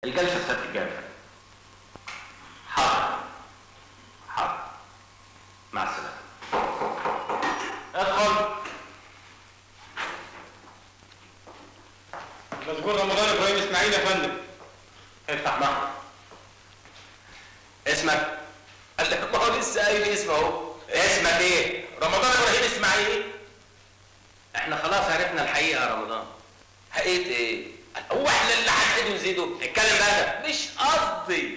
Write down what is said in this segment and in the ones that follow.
الجلسة ستتجدد حاضر حاضر مع السلامة ادخل مذكور رمضان ابراهيم اسماعيل يا فندم افتح معه اسمك قال ما هو لسه قايل اسمه اهو اسمك ايه رمضان ابراهيم اسماعيل احنا خلاص عرفنا الحقيقة يا رمضان حقيقة ايه؟ هو احنا اللي هنعيد ونزيده؟ اتكلم بقى مش قصدي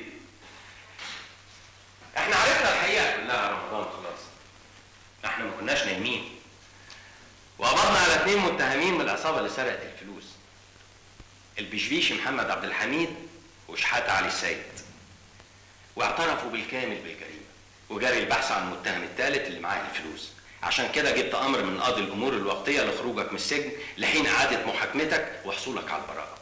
احنا عرفنا الحقيقة كلها يا رمضان خلاص احنا ما كناش نايمين وقبضنا على اثنين متهمين من العصابة اللي سرقت الفلوس البشبيش محمد عبد الحميد وشحاتة علي السيد واعترفوا بالكامل بالجريمة وجري البحث عن المتهم الثالث اللي معاه الفلوس عشان كده جبت امر من قاضي الامور الوقتيه لخروجك من السجن لحين اعاده محاكمتك وحصولك على البراءه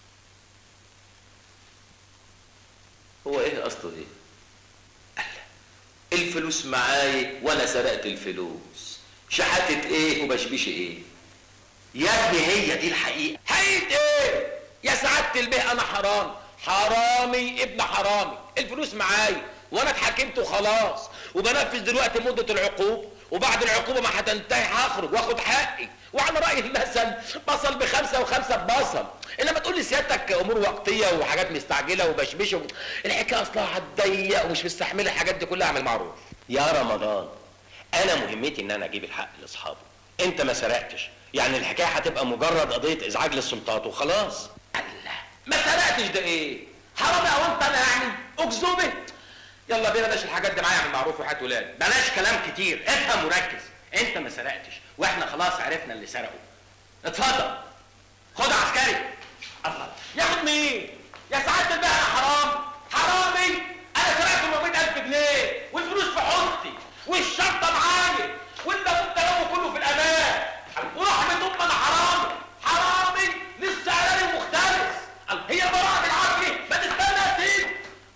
هو ايه قصده ايه؟ قال الفلوس معايا وانا سرقت الفلوس شحاتة ايه وبشبيش ايه؟ يا ابني هي دي الحقيقه حقيقة ايه؟ يا سعادة البيه انا حرامي حرامي ابن حرامي الفلوس معايا وانا اتحكمت وخلاص وبنفذ دلوقتي مدة العقوبة وبعد العقوبة ما هتنتهي هخرج واخد حقي وعلى رأي المثل بصل بخمسة وخمسة ببصل انما تقول لي سيادتك امور وقتية وحاجات مستعجلة وبشبشة الحكاية اصلها هتضيق ومش مستحملة الحاجات دي كلها اعمل معروف يا رمضان انا مهمتي ان انا اجيب الحق لاصحابه انت ما سرقتش يعني الحكايه هتبقى مجرد قضيه ازعاج للسلطات وخلاص الله ما سرقتش ده ايه حرامي او انت انا يعني اكذوبه يلا بينا بلاش الحاجات دي معايا اعمل معروف وحياة ولاد بلاش كلام كتير افهم وركز انت ما سرقتش واحنا خلاص عرفنا اللي سرقه اتفضل خد عسكري الله ياخد مين يا سعاده البيه انا حرام حرامي انا سرقت 400000 جنيه والفلوس في حوضتي والشنطه معايا والباب ده كله في الامان ورحمه ام انا حرامي حرامي لسه عيالي مختلف هي البراءه بالعافيه ما تستنى يا سيدي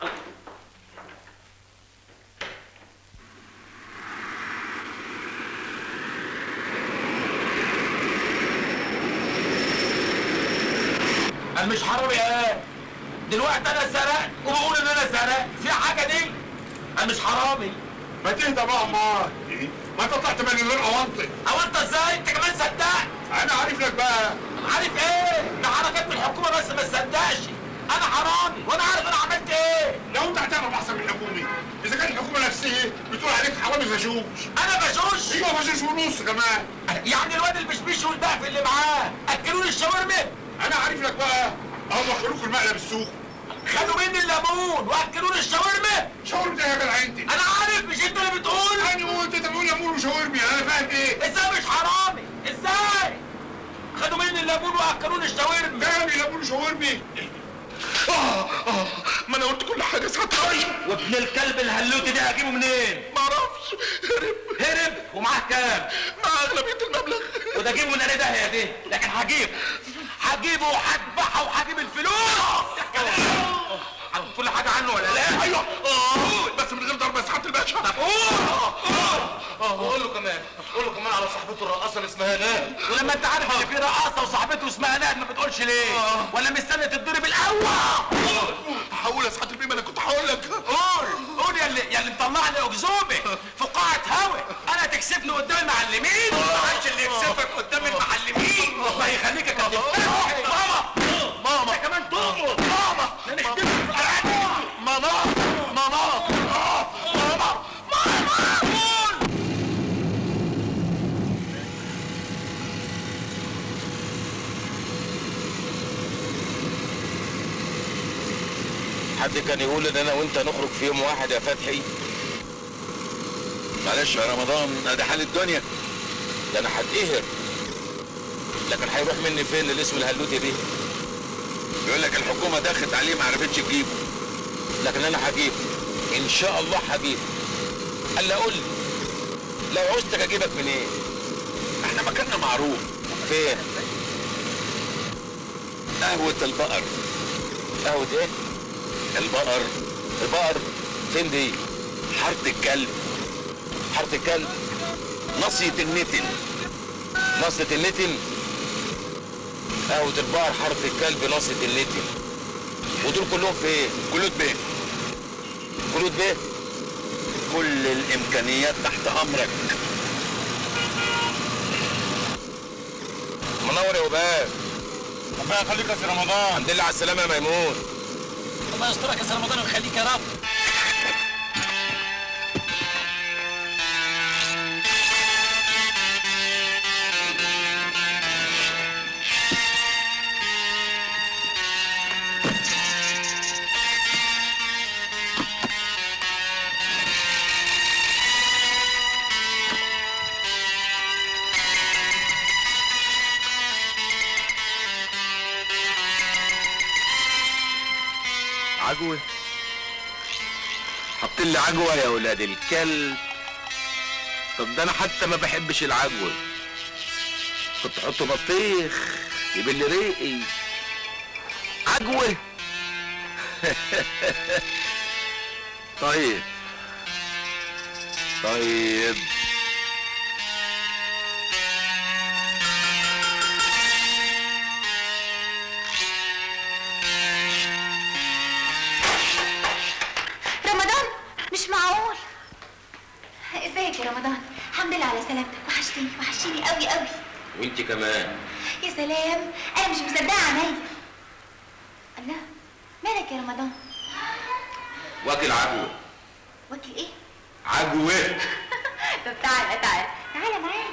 انا مش حرامي ايه دلوقتي انا سرقت وبقول ان انا سرقت في حاجه دي انا مش حرامي ما تهدى بقى امال ما انت طلعت من غير اوانطي او انت ازاي انت كمان صدقت انا عارف لك بقى عارف ايه ده حركات من الحكومه بس ما تصدقش انا حرامي وانا عارف انا عملت ايه لو انت هتعرف احسن من الحكومي اذا كانت الحكومه نفسها بتقول عليك حرامي فشوش انا بشوش ايوه فشوش ونص كمان يعني الواد البشبيش والبقف اللي معاه اكلوني الشاورما انا عارف لك بقى هم اخروك المقلب السوق خدوا مني الليمون واكلوني الشاورما شاورما ايه يا جدع انت انا عارف مش انت اللي بتقول انا قلت انت بتقول ليمون وشاورمي انا فاهم ايه ازاي مش حرامي ازاي خدوا مني الليمون واكلوني الشاورما كام ليمون وشاورمي اه اه ما انا قلت كل حاجه ساعتها وابن الكلب الهلوتي ده هجيبه منين ما اعرفش هرب هرب ومعاه كام مع اغلبيه المبلغ وده اجيبه من ده يا دي لكن هجيبه هجيبه وهذبحه وهجيب الفلوس عارف كل حاجه عنه ولا لا ايوه اه بس من غير ضرب يا سعاده الباشا طب قول قول قول له كمان قول له كمان على صاحبته الرقاصه اللي اسمها ناد ولما انت عارف ان في رقاصه وصاحبته اسمها ناد ما بتقولش ليه ولا مستني تتضرب الاول هقول يا سعاده البيه ما انا كنت هقول لك قول قول يا اللي يا اللي مطلعني اكذوبه فقاعة هوا انا تكسفني قدام المعلمين ما اللي يكسفك قدام المعلمين الله يخليك يا كابتن ماما ماما انت كمان تقبض ماما ده نختم في القعده ماما ماما ماما ماما قول حد كان يقول ان انا وانت نخرج في يوم واحد يا فتحي معلش يا رمضان ادي حال الدنيا ده انا هتقهر لكن هيروح مني فين الاسم الهلوتي دي يقول لك الحكومه دخلت عليه ما عرفتش تجيبه لكن انا هجيبه ان شاء الله هجيبه قال لي قول لي لو عوزتك اجيبك منين إيه؟ احنا مكاننا معروف فين قهوه البقر قهوه ايه البقر البقر فين دي حارة الكلب حارة الكلب نصية النتن نصية النتن قهوة البقر حارة الكلب نصية النتن ودول كلهم فين؟ كلود بيه كلود بيه كل الامكانيات تحت امرك منور يا وباب ربنا يخليك يا سي رمضان الحمد لله على السلامه يا ميمون الله يسترك يا سي رمضان ويخليك يا رب عجوه حط لي عجوه يا ولاد الكلب طب ده انا حتى ما بحبش العجوه كنت احط بطيخ يبل ريقي عجوه طيب طيب رمضان مش معقول ازيك يا رمضان الحمد لله على سلامتك وحشتني وحشتني قوي قوي وانت كمان يا سلام انا مش مصدقه عينيا الله مالك يا رمضان واكل عجوه واكل ايه عجوه طب تعالى تعالى تعالى معايا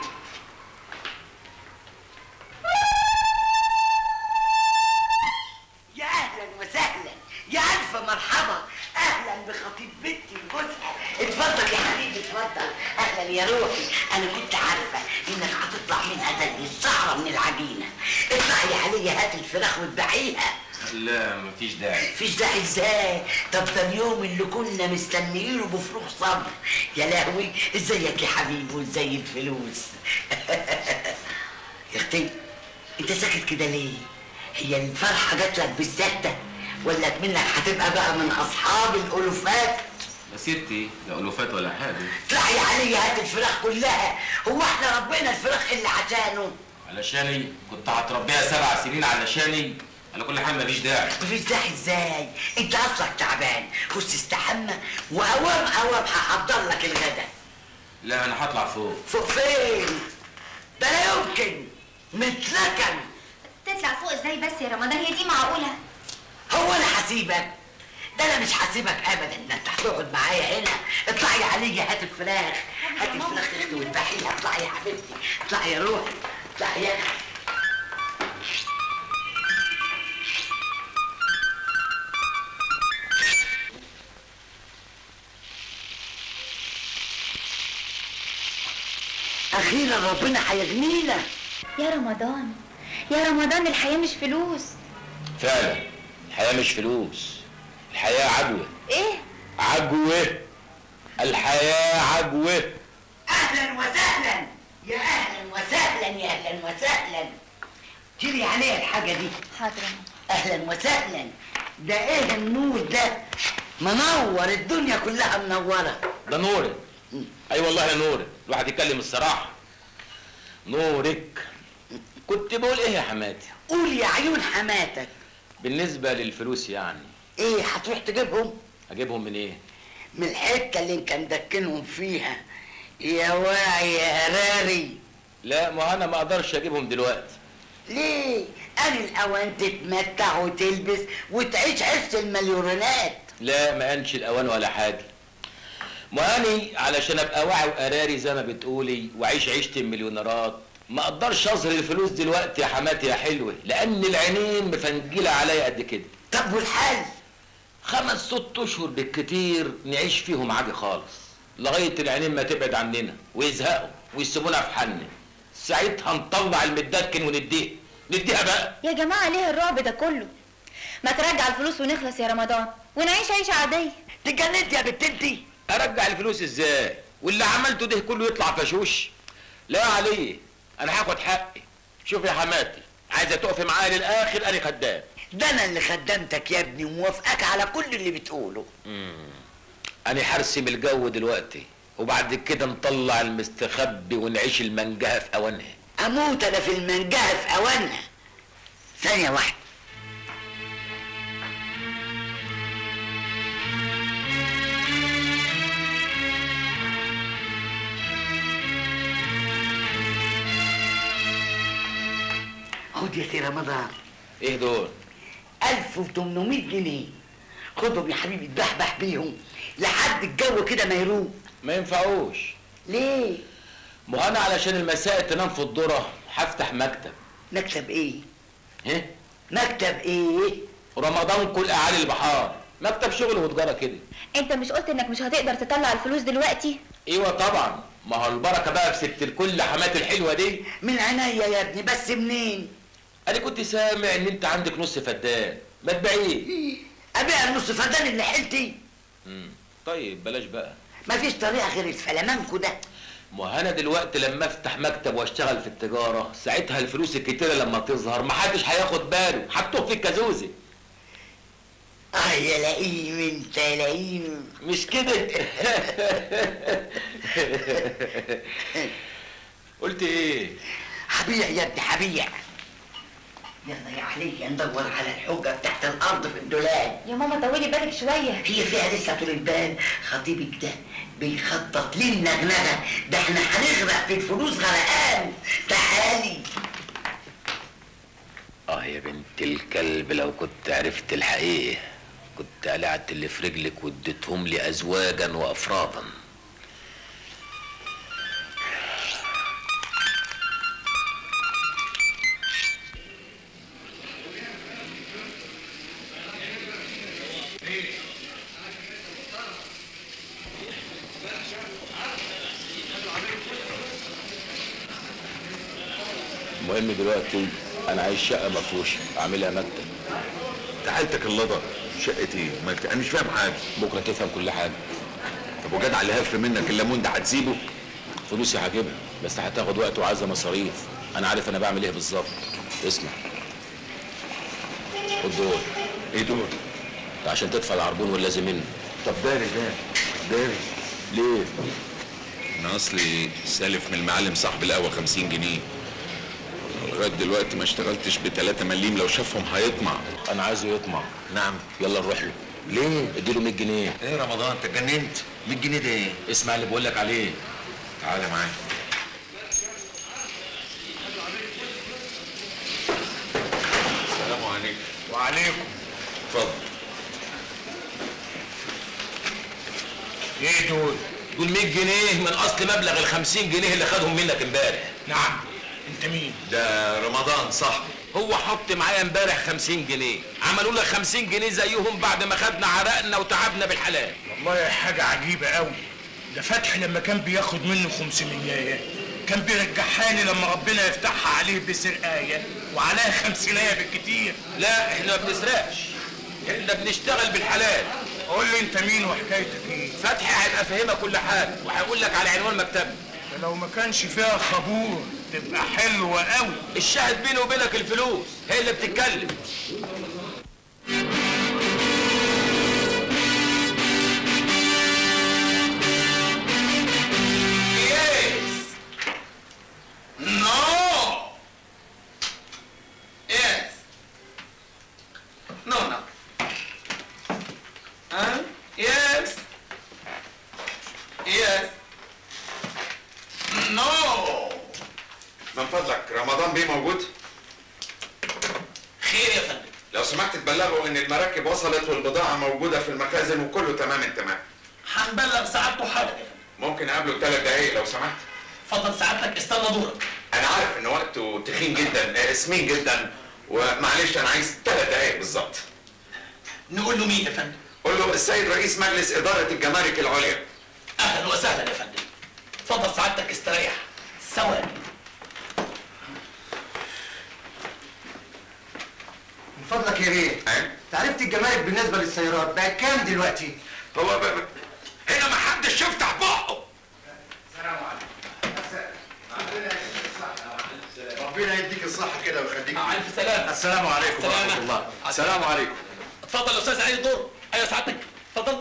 يا اهلا وسهلا يا الف مرحبا اهلا بخطيب بنتي وجوزها اتفضل يا حبيبي اتفضل اهلا يا روحي انا كنت عارفه انك هتطلع منها زي الشعره من العجينه اطلعي عليا هات الفراخ واتبعيها لا مفيش داعي فيش داعي ازاي طب ده اليوم اللي كنا مستنيينه بفروغ صبر يا لهوي ازيك يا حبيبي وازاي الفلوس يا اختي انت ساكت كده ليه هي الفرحه جات لك بالسته ولا منك هتبقى بقى من اصحاب الالوفات مسيرتي لا الوفات ولا حاجه اطلعي عليا هات الفراخ كلها هو احنا ربنا الفراخ اللي عشانه علشاني كنت هتربيها سبع سنين علشاني على كل حال مفيش داعي مفيش داعي ازاي انت اصلك تعبان خش تستحمى واوام اوام هحضر لك الغدا لا انا هطلع فوق فوق فين ده لا يمكن متلكن تطلع فوق ازاي بس يا رمضان هي دي معقوله هو انا هسيبك ده انا مش هسيبك ابدا ده انت هتقعد معايا هنا اطلعي عليا هات الفراخ هات الفراخ يا اختي واذبحيها اطلعي يا حبيبتي اطلعي يا روحي اطلعي يا أختي. اخيرا ربنا هيغنينا يا رمضان يا رمضان الحياه مش فلوس فعلا الحياة مش فلوس الحياة عجوة ايه عجوة الحياة عجوة اهلا وسهلا يا اهلا وسهلا يا اهلا وسهلا جيلي عليها الحاجه دي حاضر يا ماما. اهلا وسهلا ده ايه النور ده منور الدنيا كلها منوره ده نورك اي والله يا نورك الواحد يتكلم الصراحة نورك كنت بقول ايه يا حماتي قول يا عيون حماتك بالنسبة للفلوس يعني ايه هتروح تجيبهم اجيبهم من ايه من الحته اللي انت مدكنهم فيها يا واعي يا هراري لا ما انا ما اقدرش اجيبهم دلوقتي ليه انا الاوان تتمتع وتلبس وتعيش عيشه المليونات لا ما انش الاوان ولا حاجة ما اني علشان ابقى واعي وقراري زي ما بتقولي واعيش عيشة المليونيرات ما اقدرش اظهر الفلوس دلوقتي يا حماتي يا حلوة لان العينين مفنجلة عليا قد كده طب والحل خمس ست اشهر بالكتير نعيش فيهم عادي خالص لغايه العينين ما تبعد عننا ويزهقوا ويسيبونا في حالنا ساعتها نطلع المدكن ونديها نديها بقى يا جماعه ليه الرعب ده كله ما ترجع الفلوس ونخلص يا رمضان ونعيش عيشه عاديه تجننت يا بنت انتي ارجع الفلوس ازاي واللي عملته ده كله يطلع فشوش لا عليه انا هاخد حقي شوف يا حماتي عايزه تقفي معايا للاخر انا خدام ده انا اللي خدمتك يا ابني وموافقك على كل اللي بتقوله انا هرسم الجو دلوقتي وبعد كده نطلع المستخبي ونعيش المنجهه في اوانها اموت انا في المنجهه في اوانها ثانيه واحده خد يا سي رمضان ايه دول 1800 جنيه خدهم يا حبيبي اتبحبح بيهم لحد الجو كده ما يروق ما ينفعوش ليه ما هو انا علشان المساء تنام في الذره هفتح مكتب مكتب ايه ايه مكتب ايه رمضان كل اعالي البحار مكتب شغل وتجاره كده انت مش قلت انك مش هتقدر تطلع الفلوس دلوقتي ايوه طبعا ما هو البركه بقى في ست الكل حمات الحلوه دي من عينيا يا ابني بس منين انا كنت سامع ان انت عندك نص فدان ما تبيعيه ابيع النص فدان اللي حيلتي مم. طيب بلاش بقى مفيش طريقه غير الفلامانكو ده ما هو انا دلوقتي لما افتح مكتب واشتغل في التجاره ساعتها الفلوس الكتيره لما تظهر محدش هياخد باله حطوه في الكازوزه اه يا لئيم انت يا لئيم مش كده قلت ايه هبيع يا ابني هبيع يلا يا علي ندور على الحجه تحت الارض في الدولاب يا ماما طولي بالك شويه هي فيها لسه طول البال خطيبك ده بيخطط للنغنغه ده احنا هنغرق في الفلوس غرقان تعالي اه يا بنت الكلب لو كنت عرفت الحقيقه كنت قلعت اللي في رجلك واديتهم لي ازواجا وافرادا المهم دلوقتي انا عايز شقه مفروشه اعملها مكتب تعالتك اللضا شقة ايه؟ ما انت- انا مش فاهم حاجة بكره تفهم كل حاجه طب وجدع اللي هف منك الليمون ده هتسيبه؟ فلوسي هجيبها بس هتاخد وقت وعايزه مصاريف انا عارف انا بعمل ايه بالظبط اسمع خد دول ايه دول؟ ده عشان تدفع العربون واللازم منه طب داري ده داري ليه انا اصلي سالف من المعلم صاحب القهوة 50 جنيه لغاية دلوقتي ما اشتغلتش ب 3 مليم لو شافهم هيطمع انا عايزه يطمع نعم يلا نروح له ليه؟ اديله 100 جنيه ايه رمضان انت اتجننت؟ 100 جنيه ده ايه؟ اسمع اللي بقول لك عليه تعالى معايا السلام عليكم وعليكم اتفضل ايه دول دول 100 جنيه من اصل مبلغ ال 50 جنيه اللي خدهم منك امبارح نعم انت مين ده رمضان صاحبي هو حط معايا امبارح 50 جنيه عملوا لك 50 جنيه زيهم بعد ما خدنا عرقنا وتعبنا بالحلال والله حاجة عجيبة قوي ده فتحي لما كان بياخد منه 500 كان بيرجعها لي لما ربنا يفتحها عليه بسرقاية وعليها خمسينية بالكتير لا احنا ما بنسرقش احنا بنشتغل بالحلال قول لي انت مين وحكايتك ايه فتحي هيبقى فاهمك كل حاجه وهيقول لك على عنوان مكتبنا ده لو ما كانش فيها خبور تبقى حلوة قوي الشاهد بيني وبينك الفلوس هي اللي بتتكلم Yes. No. Yes. No, no. Huh? Yes. Yes. No. من فضلك رمضان بيه موجود؟ خير يا فندم لو سمحت تبلغوا ان المراكب وصلت والبضاعة موجودة في المخازن وكله تمام التمام. هنبلغ سعادته حالا يا فندم ممكن اقابله ثلاث دقايق لو سمحت؟ اتفضل سعادتك استنى دورك انا عارف ان وقته تخين جدا آه، سمين جدا ومعلش انا عايز ثلاث دقايق بالظبط. نقول له مين يا فندم قول له السيد رئيس مجلس إدارة الجمارك العليا. اهلا وسهلا يا فندم اتفضل سعادتك استريح ثواني من فضلك يا بيه ها؟ تعرفت الجمارك بالنسبه للسيارات بقت كام دلوقتي؟ هو ب... ب- هنا ما حدش يفتح بقه. ربنا يديك الصحه كده ويخليك مع الف سلامه السلام عليكم سلامة. ورحمه الله السلام عليكم اتفضل يا استاذ علي دور ايوه سعادتك اتفضل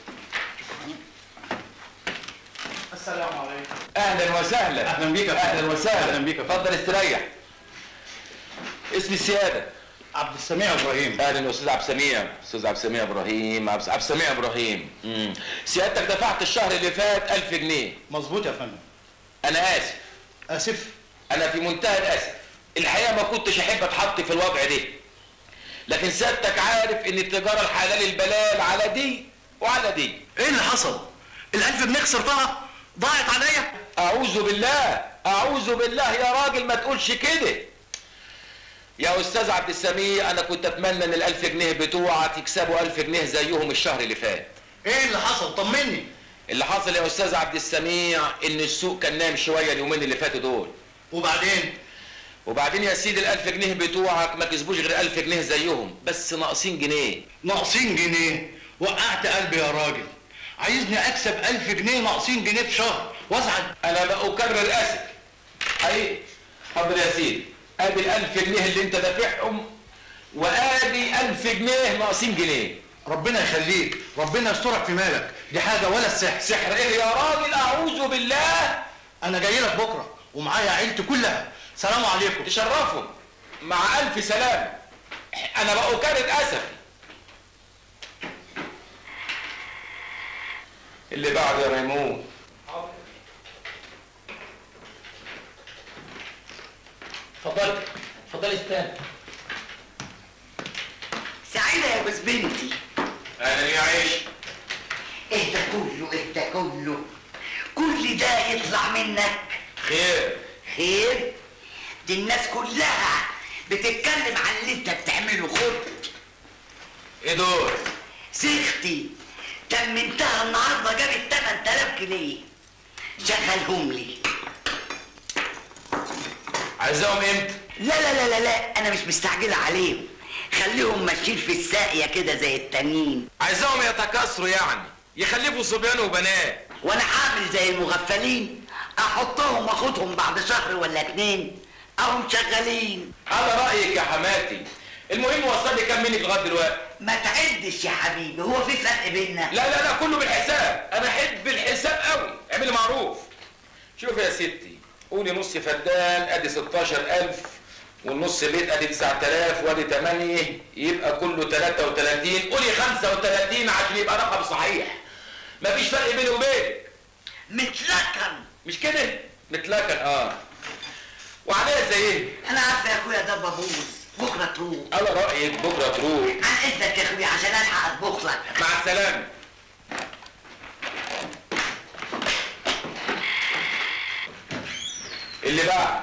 السلام عليكم اهلا وسهلا اهلا بيك يا فندم. اهلا وسهلا أهلا بيك يا فندم. اتفضل استريح اسم السياده عبد السميع ابراهيم اهلا يا استاذ عبد السميع استاذ عبد السميع ابراهيم عبد عبد السميع ابراهيم مم. سيادتك دفعت الشهر اللي فات 1000 جنيه مظبوط يا فندم انا اسف اسف انا في منتهى الاسف الحقيقه ما كنتش احب اتحط في الوضع ده لكن سيادتك عارف ان التجاره الحلال البلال على دي وعلى دي ايه اللي حصل؟ الألف جنيه خسرتها؟ ضاعت عليا؟ اعوذ بالله اعوذ بالله يا راجل ما تقولش كده يا استاذ عبد السميع انا كنت اتمنى ان الالف جنيه بتوعك يكسبوا الف جنيه زيهم الشهر اللي فات ايه اللي حصل؟ طمني اللي حصل يا استاذ عبد السميع ان السوق كان نام شويه اليومين اللي فاتوا دول وبعدين؟ وبعدين يا سيدي الالف جنيه بتوعك ما كسبوش غير الف جنيه زيهم بس ناقصين جنيه ناقصين جنيه وقعت قلبي يا راجل عايزني اكسب ألف جنيه ناقصين جنيه في شهر وازعل انا بأكرر اسف حقيقي حاضر يا سيدي ادي الالف جنيه اللي انت دافعهم وادي الف جنيه ناقصين جنيه ربنا يخليك ربنا يسترك في مالك دي حاجة ولا السحر سحر ايه يا راجل اعوذ بالله انا جاي لك بكرة ومعايا عيلتي كلها سلام عليكم تشرفهم مع الف سلامه انا بأكرر اسفي اللي بعد يا ميمون اتفضلي اتفضلي استنى سعيدة يا جوز بنتي اهلا يا عيش ايه ده كله ايه ده كله كل ده يطلع منك خير خير دي الناس كلها بتتكلم عن اللي انت بتعمله خد ايه دول سيختي تمنتها النهارده جابت 8000 جنيه شغلهم لي عايزاهم امتى لا لا لا لا لا انا مش مستعجله عليهم خليهم ماشيين في الساقيه كده زي التانيين عايزاهم يتكاثروا يعني يخلفوا صبيان وبنات وانا هعمل زي المغفلين احطهم واخدهم بعد شهر ولا اتنين اهم شغالين على رايك يا حماتي المهم وصل لي كام منك لغايه دلوقتي ما تعدش يا حبيبي هو في فرق بيننا لا لا لا كله بالحساب انا احب الحساب قوي اعملي معروف شوف يا ستي قولي نص فدان ادي 16000 والنص بيت ادي 9000 وادي 8 يبقى كله 33 قولي 35 عشان يبقى رقم صحيح مفيش فرق بيني وبينك متلكن مش كده متلكن اه وعليها زي ايه انا عارفه يا اخويا ده ببوظ بكره تروح على رايك بكره تروح عن اذنك يا اخويا عشان الحق اطبخ لك مع السلامه اللي بعد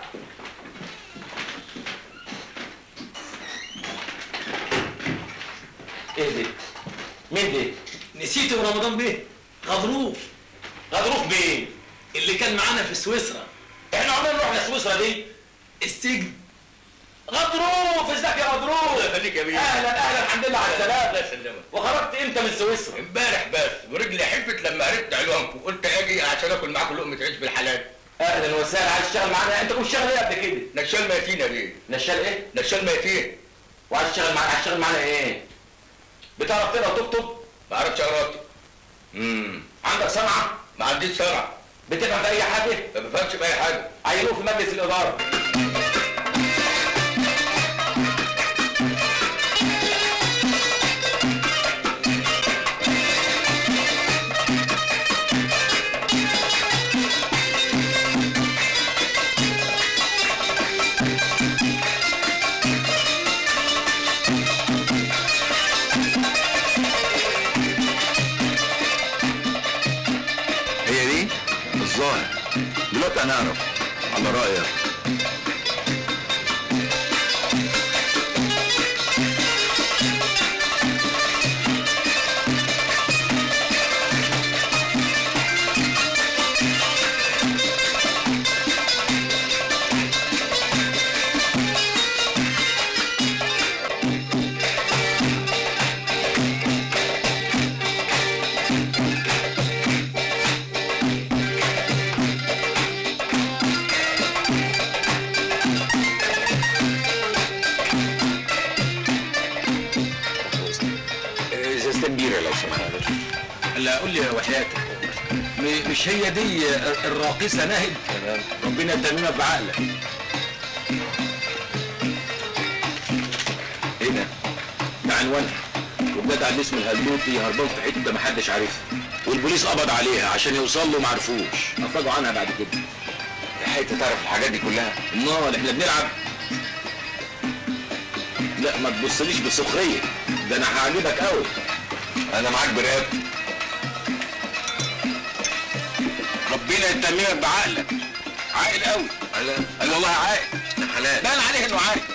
ايه دي مين دي نسيت رمضان بيه غضروف غضروف بيه اللي كان معانا في سويسرا احنا عمرنا رحنا سويسرا دي السجن غضروف ازيك يا غضروف الله يخليك يا بيه. اهلا اهلا الحمد لله على السلامه الله يسلمك. وخرجت امتى من سويسرا امبارح بس ورجلي حفت لما عرفت عنوانكم قلت اجي عشان اكل معاكم لقمه عيش بالحلال اهلا وسهلا عايز تشتغل معانا انت كنت شغال ايه قبل كده نشال ميتين يا بيه نشال ايه نشال ميتين وعايز تشتغل معانا هتشتغل معانا ايه بتعرف تقرا وتكتب ما اعرفش اقرا امم عندك صنعه ما عنديش سرعه بتفهم في اي حاجه ما بفهمش في اي حاجه عينوه في مجلس الاداره هي دي الظاهر دلوقتي هنعرف على رأيك ازازة كبيرة لو سمحت لا قول لي يا وحياتك م- مش هي دي الراقصة ناهد ربنا يتممك بعقلك ايه ده؟ ده عنوانها والجدع اللي اسمه الهلوتي هربان في حته محدش عارفها والبوليس قبض عليها عشان يوصل له معرفوش افرجوا عنها بعد كده لحقت تعرف الحاجات دي كلها امال احنا بنلعب لا ما تبصليش بسخريه ده انا هعجبك قوي انا معاك برقبتي ربنا يتممك بعقلك عاقل قوي قال والله عاقل حلال بان عليه انه عاقل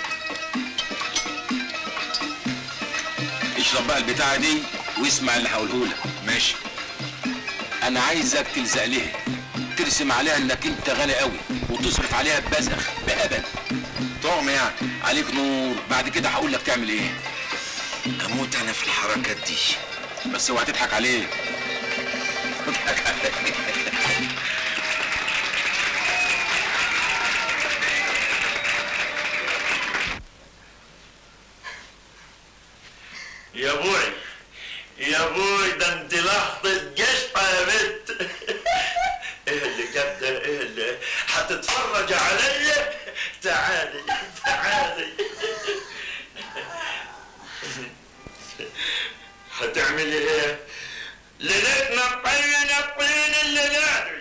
اشرب بقى البتاعه دي واسمع اللي هقوله لك ماشي انا عايزك تلزق لها ترسم عليها انك انت غني قوي وتصرف عليها ببذخ بأبد طعم يعني عليك نور بعد كده هقول لك تعمل ايه اموت انا في الحركات دي بس اوعى تضحك عليه اضحك عليه يا ابوي يا ابوي ده انت لحظة قشطة يا بنت ايه اللي جاب ده ايه اللي هتتفرج عليا تعالي تعالي هتعملي ايه ليلتنا طين الطين اللي نادي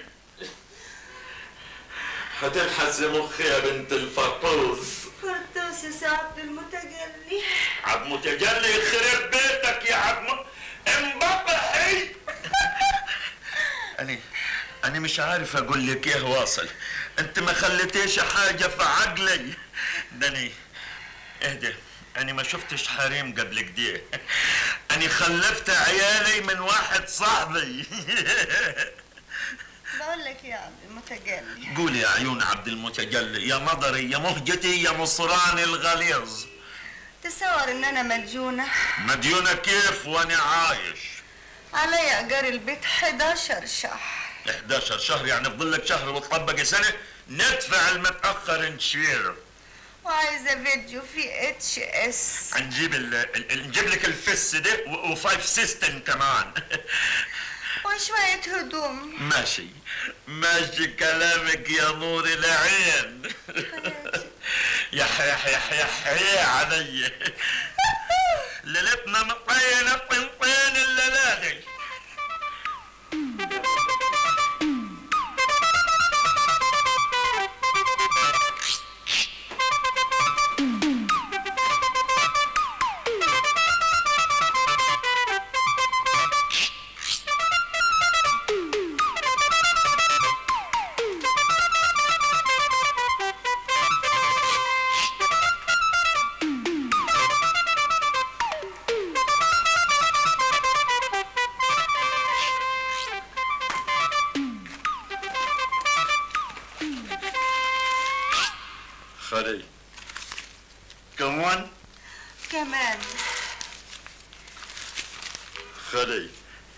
هتلحس مخي يا بنت الفطوس فردوس يا سعد المتجلي عبد متجلي يخرب بيتك يا عبد انبطحي أنا أنا مش عارف أقول لك إيه واصل أنت ما خليتيش حاجة في عقلي ده أنا اهدى أنا ما شفتش حريم قبل كده أنا خلفت عيالي من واحد صاحبي بقول لك يا عبد المتجلي قولي يا عيون عبد المتجلي يا مضري يا مهجتي يا مصراني الغليظ تصور ان انا مديونة مديونة كيف وأنا عايش علي ايجار البيت 11 شهر 11 شهر يعني فضل لك شهر وتطبق سنة ندفع المتأخر نشيله وعايزة فيديو فيه اتش اس نجيب ال... ال... نجيب لك الفس ده و... وفايف سيستم كمان وشوية هدوم ماشي ماشي كلامك يا نور العين يا حيح يا حيح يا علي ليلتنا مطينة طنطين الليلة خلي كمان كمان خلي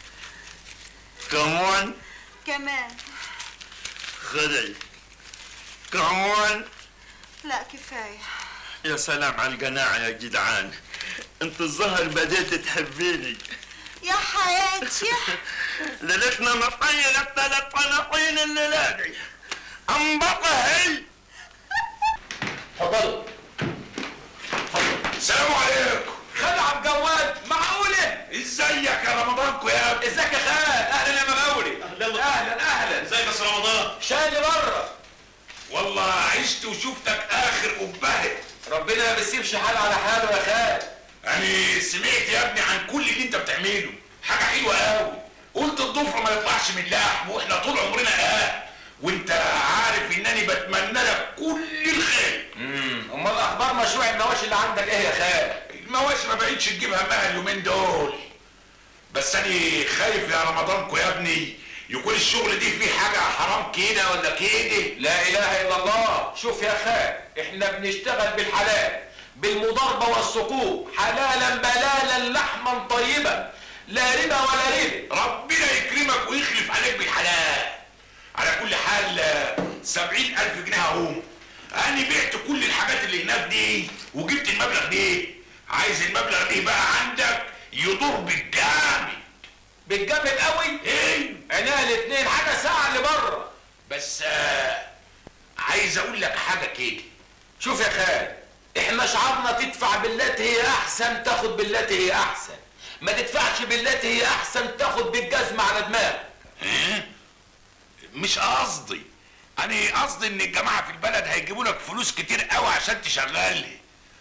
كمان كمان خلي كمان لا كفاية يا سلام على القناعة يا جدعان انت الظهر بديت تحبيني يا حياتي ليلتنا مطينة ثلاث طناطين الليلة دي انبطحي اتفضلوا السلام عليكم خلع بجواد معقولة ازيك يا رمضانكو يا ابني ازيك يا خال اهلا يا مغاوري اهلا اهلا ازيك يا أستاذ رمضان شاي اللي بره والله عشت وشفتك اخر قبهه ربنا ما بيسيبش حال على حاله يا خال يعني سمعت يا ابني عن كل اللي انت بتعمله حاجه حلوه قوي قلت الضفر ما يطلعش من لحم واحنا طول عمرنا اه وانت عارف انني بتمنى لك كل الخير امال اخبار مشروع المواشي اللي عندك ايه يا خال المواشي ما بقتش تجيب همها اليومين دول بس انا خايف يا رمضانكو يا ابني يكون الشغل دي فيه حاجه حرام كده ولا كده لا اله الا الله شوف يا خال احنا بنشتغل بالحلال بالمضاربه والسقوط حلالا بلالا لحما طيبا لا ربا ولا ربا ربنا يكرمك ويخلف عليك بالحلال على كل حال آه، سبعين ألف جنيه اهو أنا بعت كل الحاجات اللي هناك دي وجبت المبلغ دي عايز المبلغ دي بقى عندك يدور بالجامد بالجامد قوي ايه عينيها الاتنين حاجه ساعه اللي بره بس آه عايز اقول لك حاجه كده شوف يا خال احنا شعارنا تدفع بالتي هي احسن تاخد بالتي هي احسن ما تدفعش بالتي هي احسن تاخد بالجزمة على دماغك ها؟ مش قصدي انا قصدي ان الجماعه في البلد هيجيبوا لك فلوس كتير قوي عشان تشغلني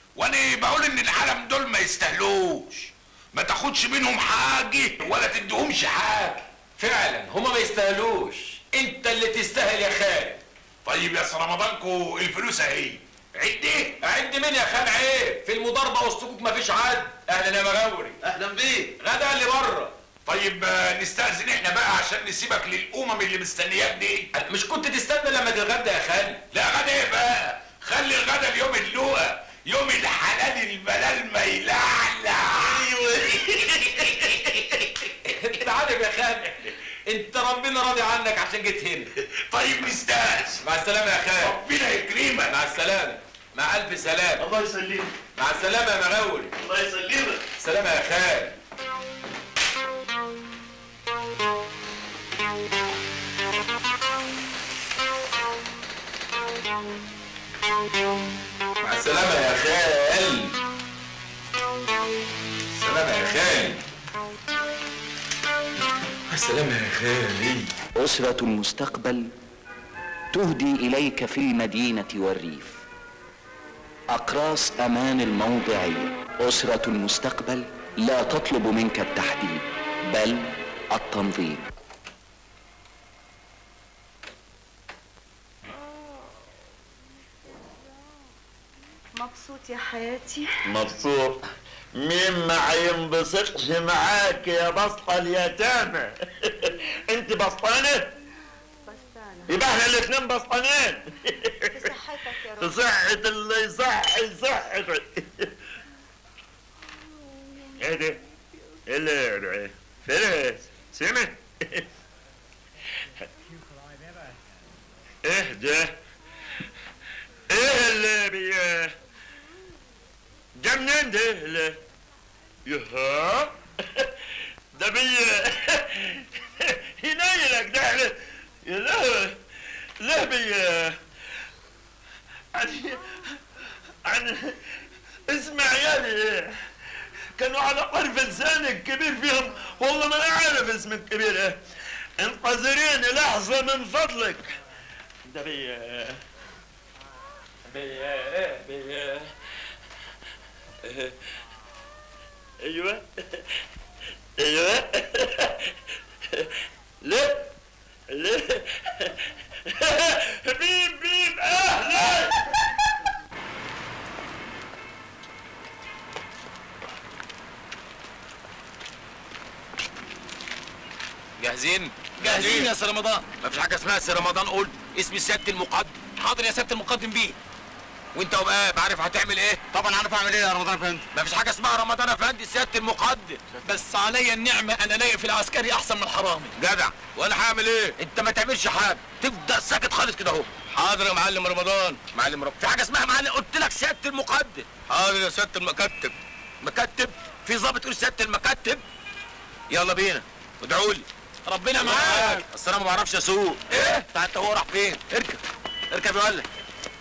وانا بقول ان العالم دول ما يستاهلوش ما تاخدش منهم حاجه ولا تديهمش حاجه فعلا هما ما يستاهلوش انت اللي تستاهل يا خال طيب يا سي رمضانكو الفلوس اهي عد ايه عد مين يا خال عيب في المضاربه والسكوك مفيش عد اهلا يا مغاوري اهلا بيك غدا اللي بره طيب آه، نستأذن احنا بقى عشان نسيبك للأمم اللي مستنياك دي مش كنت تستنى لما تتغدى يا خال لا غدا ايه بقى خلي الغدا اليوم اللقا يوم الحلال البلال ما يلعلع انت عارف يا خال انت ربنا راضي عنك عشان جيت هنا طيب نستأذن مع السلامه يا خال ربنا يكرمك مع السلامه مع الف سلامه الله يسلمك مع السلامه يا مغاوري الله يسلمك سلامه يا خال مع السلامة يا خال سلامة يا خال مع السلامة يا خالي أسرة المستقبل تهدي إليك في المدينة والريف أقراص أمان الموضعية أسرة المستقبل لا تطلب منك التحديد بل التنظيم مبسوط يا حياتي مبسوط مين ما ينبسطش معاك يا بسطة اليتامى انت بسطانة بستانة يبقى احنا الاتنين بسطانين في صحتك يا رب صحة اللي يصحي صحة ايه ده؟ ايه اللي فارس سمع ايه ده؟ ايه اللي بي ده منين ده اللي يها ده بي ينيلك ده لا لا لا بي عن عن اسمع يا كانوا على طرف لسانك الكبير فيهم والله ما انا عارف اسم الكبير ايه انتظريني لحظة من فضلك ده بي بي بي ايوه ايوه لا لا بيب بيب اهلا جاهزين؟ جاهزين يا سي رمضان مفيش حاجة اسمها سي رمضان قول اسمي سيادة المقدم حاضر يا سياده المقدم بيه وانت وبقى عارف هتعمل ايه؟ طبعا عارف اعمل ايه يا رمضان افندي مفيش حاجة اسمها رمضان افندي سيادة المقدم بس عليا النعمه انا لايق في العسكري احسن من الحرامي جدع وانا هعمل ايه؟ انت ما تعملش حاجة تبدأ ساكت خالص كده اهو حاضر يا معلم رمضان معلم رب في حاجة اسمها معلم قلت لك سيادة المقدم حاضر يا سياده المكتب مكتب في ضابط يقول سيادة المكتب يلا بينا ادعوا لي ربنا معاك اصل انا ما بعرفش اسوق ايه؟ انت هو راح فين؟ اركب اركب يا ولد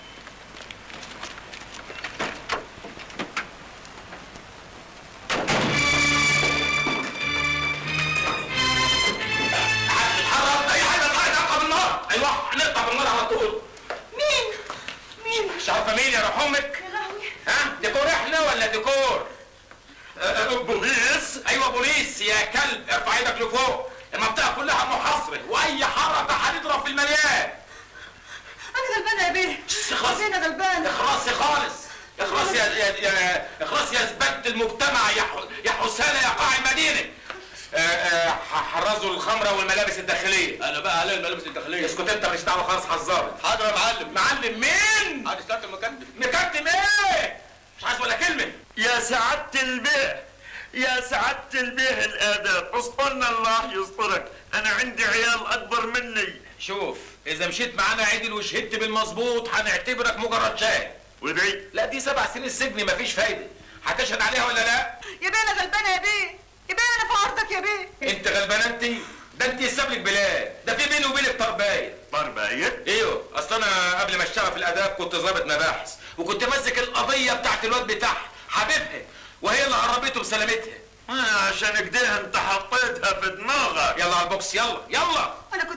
اتحرك اي حاجه اتحرك اقطع بالنار ايوه هنقطع بالنار على طول مين مين مش عارفه مين يا روح امك يا لهوي ها ديكور احنا ولا ديكور أه، أه، بوليس ايوه بوليس يا كلب ارفع ايدك لفوق المنطقه كلها محاصره واي حركه هنضرب في المليان انا غلبانه يا بيه خلاص انا غلبانه اخلصي خالص اخلصي يا يا يا اخلصي يا زبد المجتمع يا ح- يا حسانه يا قاع المدينه آه، آه، ح- حرزوا الخمره والملابس الداخليه انا بقى عليا الملابس الداخليه اسكت انت مش دعوه خالص حذرت حاضر يا معلم معلم مين؟ حاضر سياده المكتب مكتم ايه؟ مش عايز ولا كلمه يا سعادة البيه يا سعادة البيه الآداب اسطرنا الله يسترك أنا عندي عيال أكبر مني شوف اذا مشيت معانا عدل وشهدت بالمظبوط هنعتبرك مجرد شاهد ودي لا دي سبع سنين سجن مفيش فايده هتشهد عليها ولا لا؟ يا بيه انا غلبانه يا بيه يا بيه انا في عرضك يا بيه انت غلبان انت ده انت يساب لك بلاد ده في بيني وبينك طربايه طرباية ايوه اصل انا قبل ما اشتغل في الاداب كنت ضابط مباحث وكنت ماسك القضيه بتاعت الواد بتاعها حبيبها وهي اللي قربته بسلامتها آه عشان كده انت حطيتها في دماغك يلا على البوكس يلا يلا انا كنت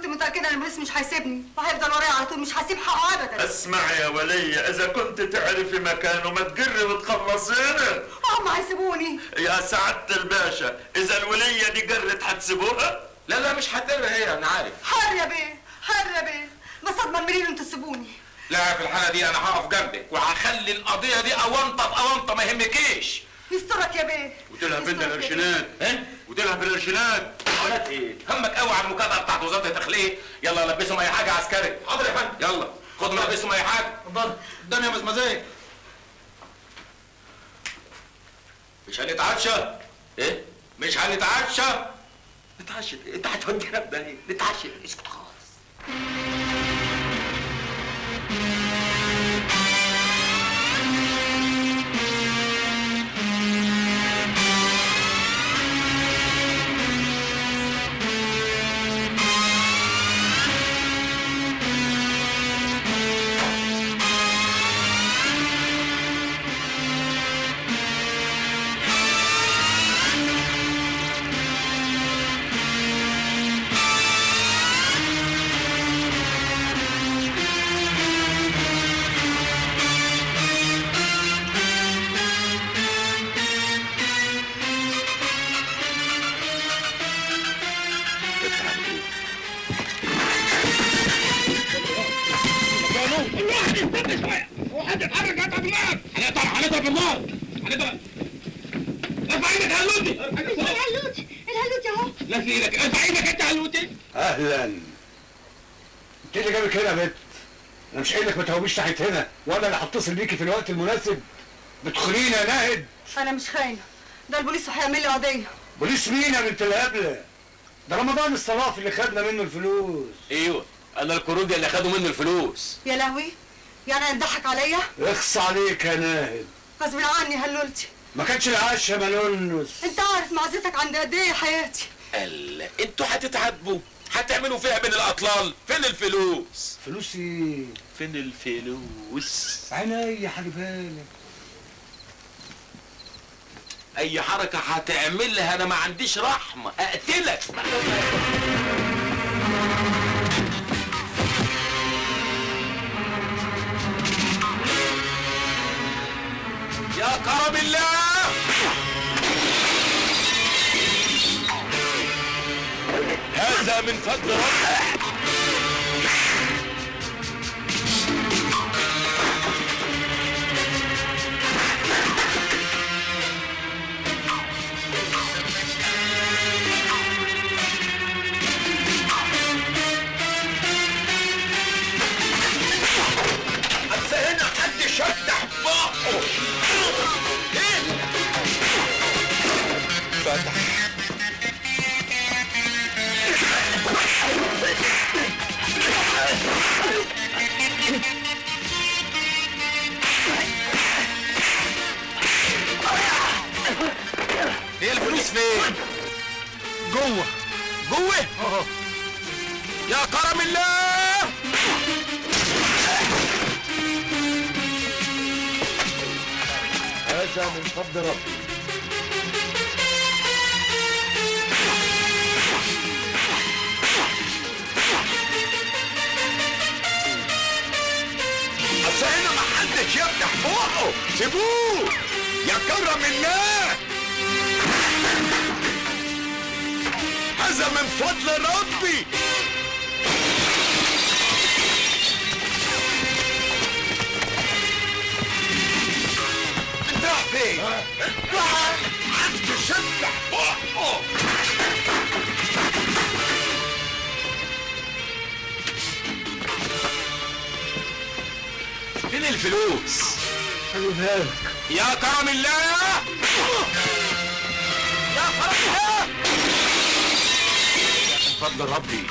متاكده ان البوليس مش هيسيبني وهيفضل ورايا على طول مش هسيب حقه ابدا اسمع يا ولية اذا كنت تعرفي مكانه ما تقري وتخلصينا هم هيسيبوني يا سعادة الباشا اذا الولية دي قرت حتسيبوها لا لا مش هتقر هي انا عارف حر يا بيه حر يا بيه بس اضمن منين انتوا تسيبوني لا في الحاله دي انا هقف جنبك وهخلي القضيه دي اونطه في اونطه ما يهمكيش يسترك يا بيه وتلها فين القرشينات ايه وتلها في القرشينات قالت ايه همك قوي على المكافاه بتاعت وزاره الداخليه يلا لبسهم اي حاجه عسكري حاضر يا فندم يلا خد لبسهم اي حاجه اتفضل قدام يا مزمزيه مش هنتعشى ايه مش هنتعشى نتعشى إيه؟ انت هتودينا في داهيه نتعشى اسكت خالص الواحد يستنى شويه وحد يتحرك هضرب النار هنقطع هنضرب النار هنضرب ارفع ايدك يا هلوتي الهلوتي الهلوتي اهو لا في ايدك ارفع ايدك انت يا هلوتي اهلا انت اللي جابك هنا يا بنت انا مش قايل لك ما تهوبيش ناحيه هنا وانا اللي هتصل بيكي في الوقت المناسب بتخونيني يا ناهد انا مش خاينه ده البوليس هيعمل لي قضيه بوليس مين يا بنت الهبله ده رمضان الصراف اللي خدنا منه الفلوس ايوه انا الكروجي اللي خدوا منه الفلوس يا لهوي يعني هيضحك عليا اخص عليك يا ناهد غصب عني هلولتي ما كانش العشا ملونس انت عارف معزتك عند قد ايه يا حياتي قال انتوا هتتعاتبوا هتعملوا فيها بين الاطلال فين الفلوس فلوس ايه فين الفلوس عينيا خلي بالك اي حركه هتعملها انا ما عنديش رحمه اقتلك يا كرم الله هذا من فضل ربك بس هنا حد شفتح بقه ايه فتح هي الفلوس فين؟ جوه جوه؟ يا كرم الله هذا من فضل ربي اصل هنا ما حدش يفتح بقه سيبوه يا كرم الله هذا من فضل ربي انت رايح فين؟ محدش يفتح بقه فين الفلوس؟ خلي بالك يا كرم الله يا كرم الله من فضل ربي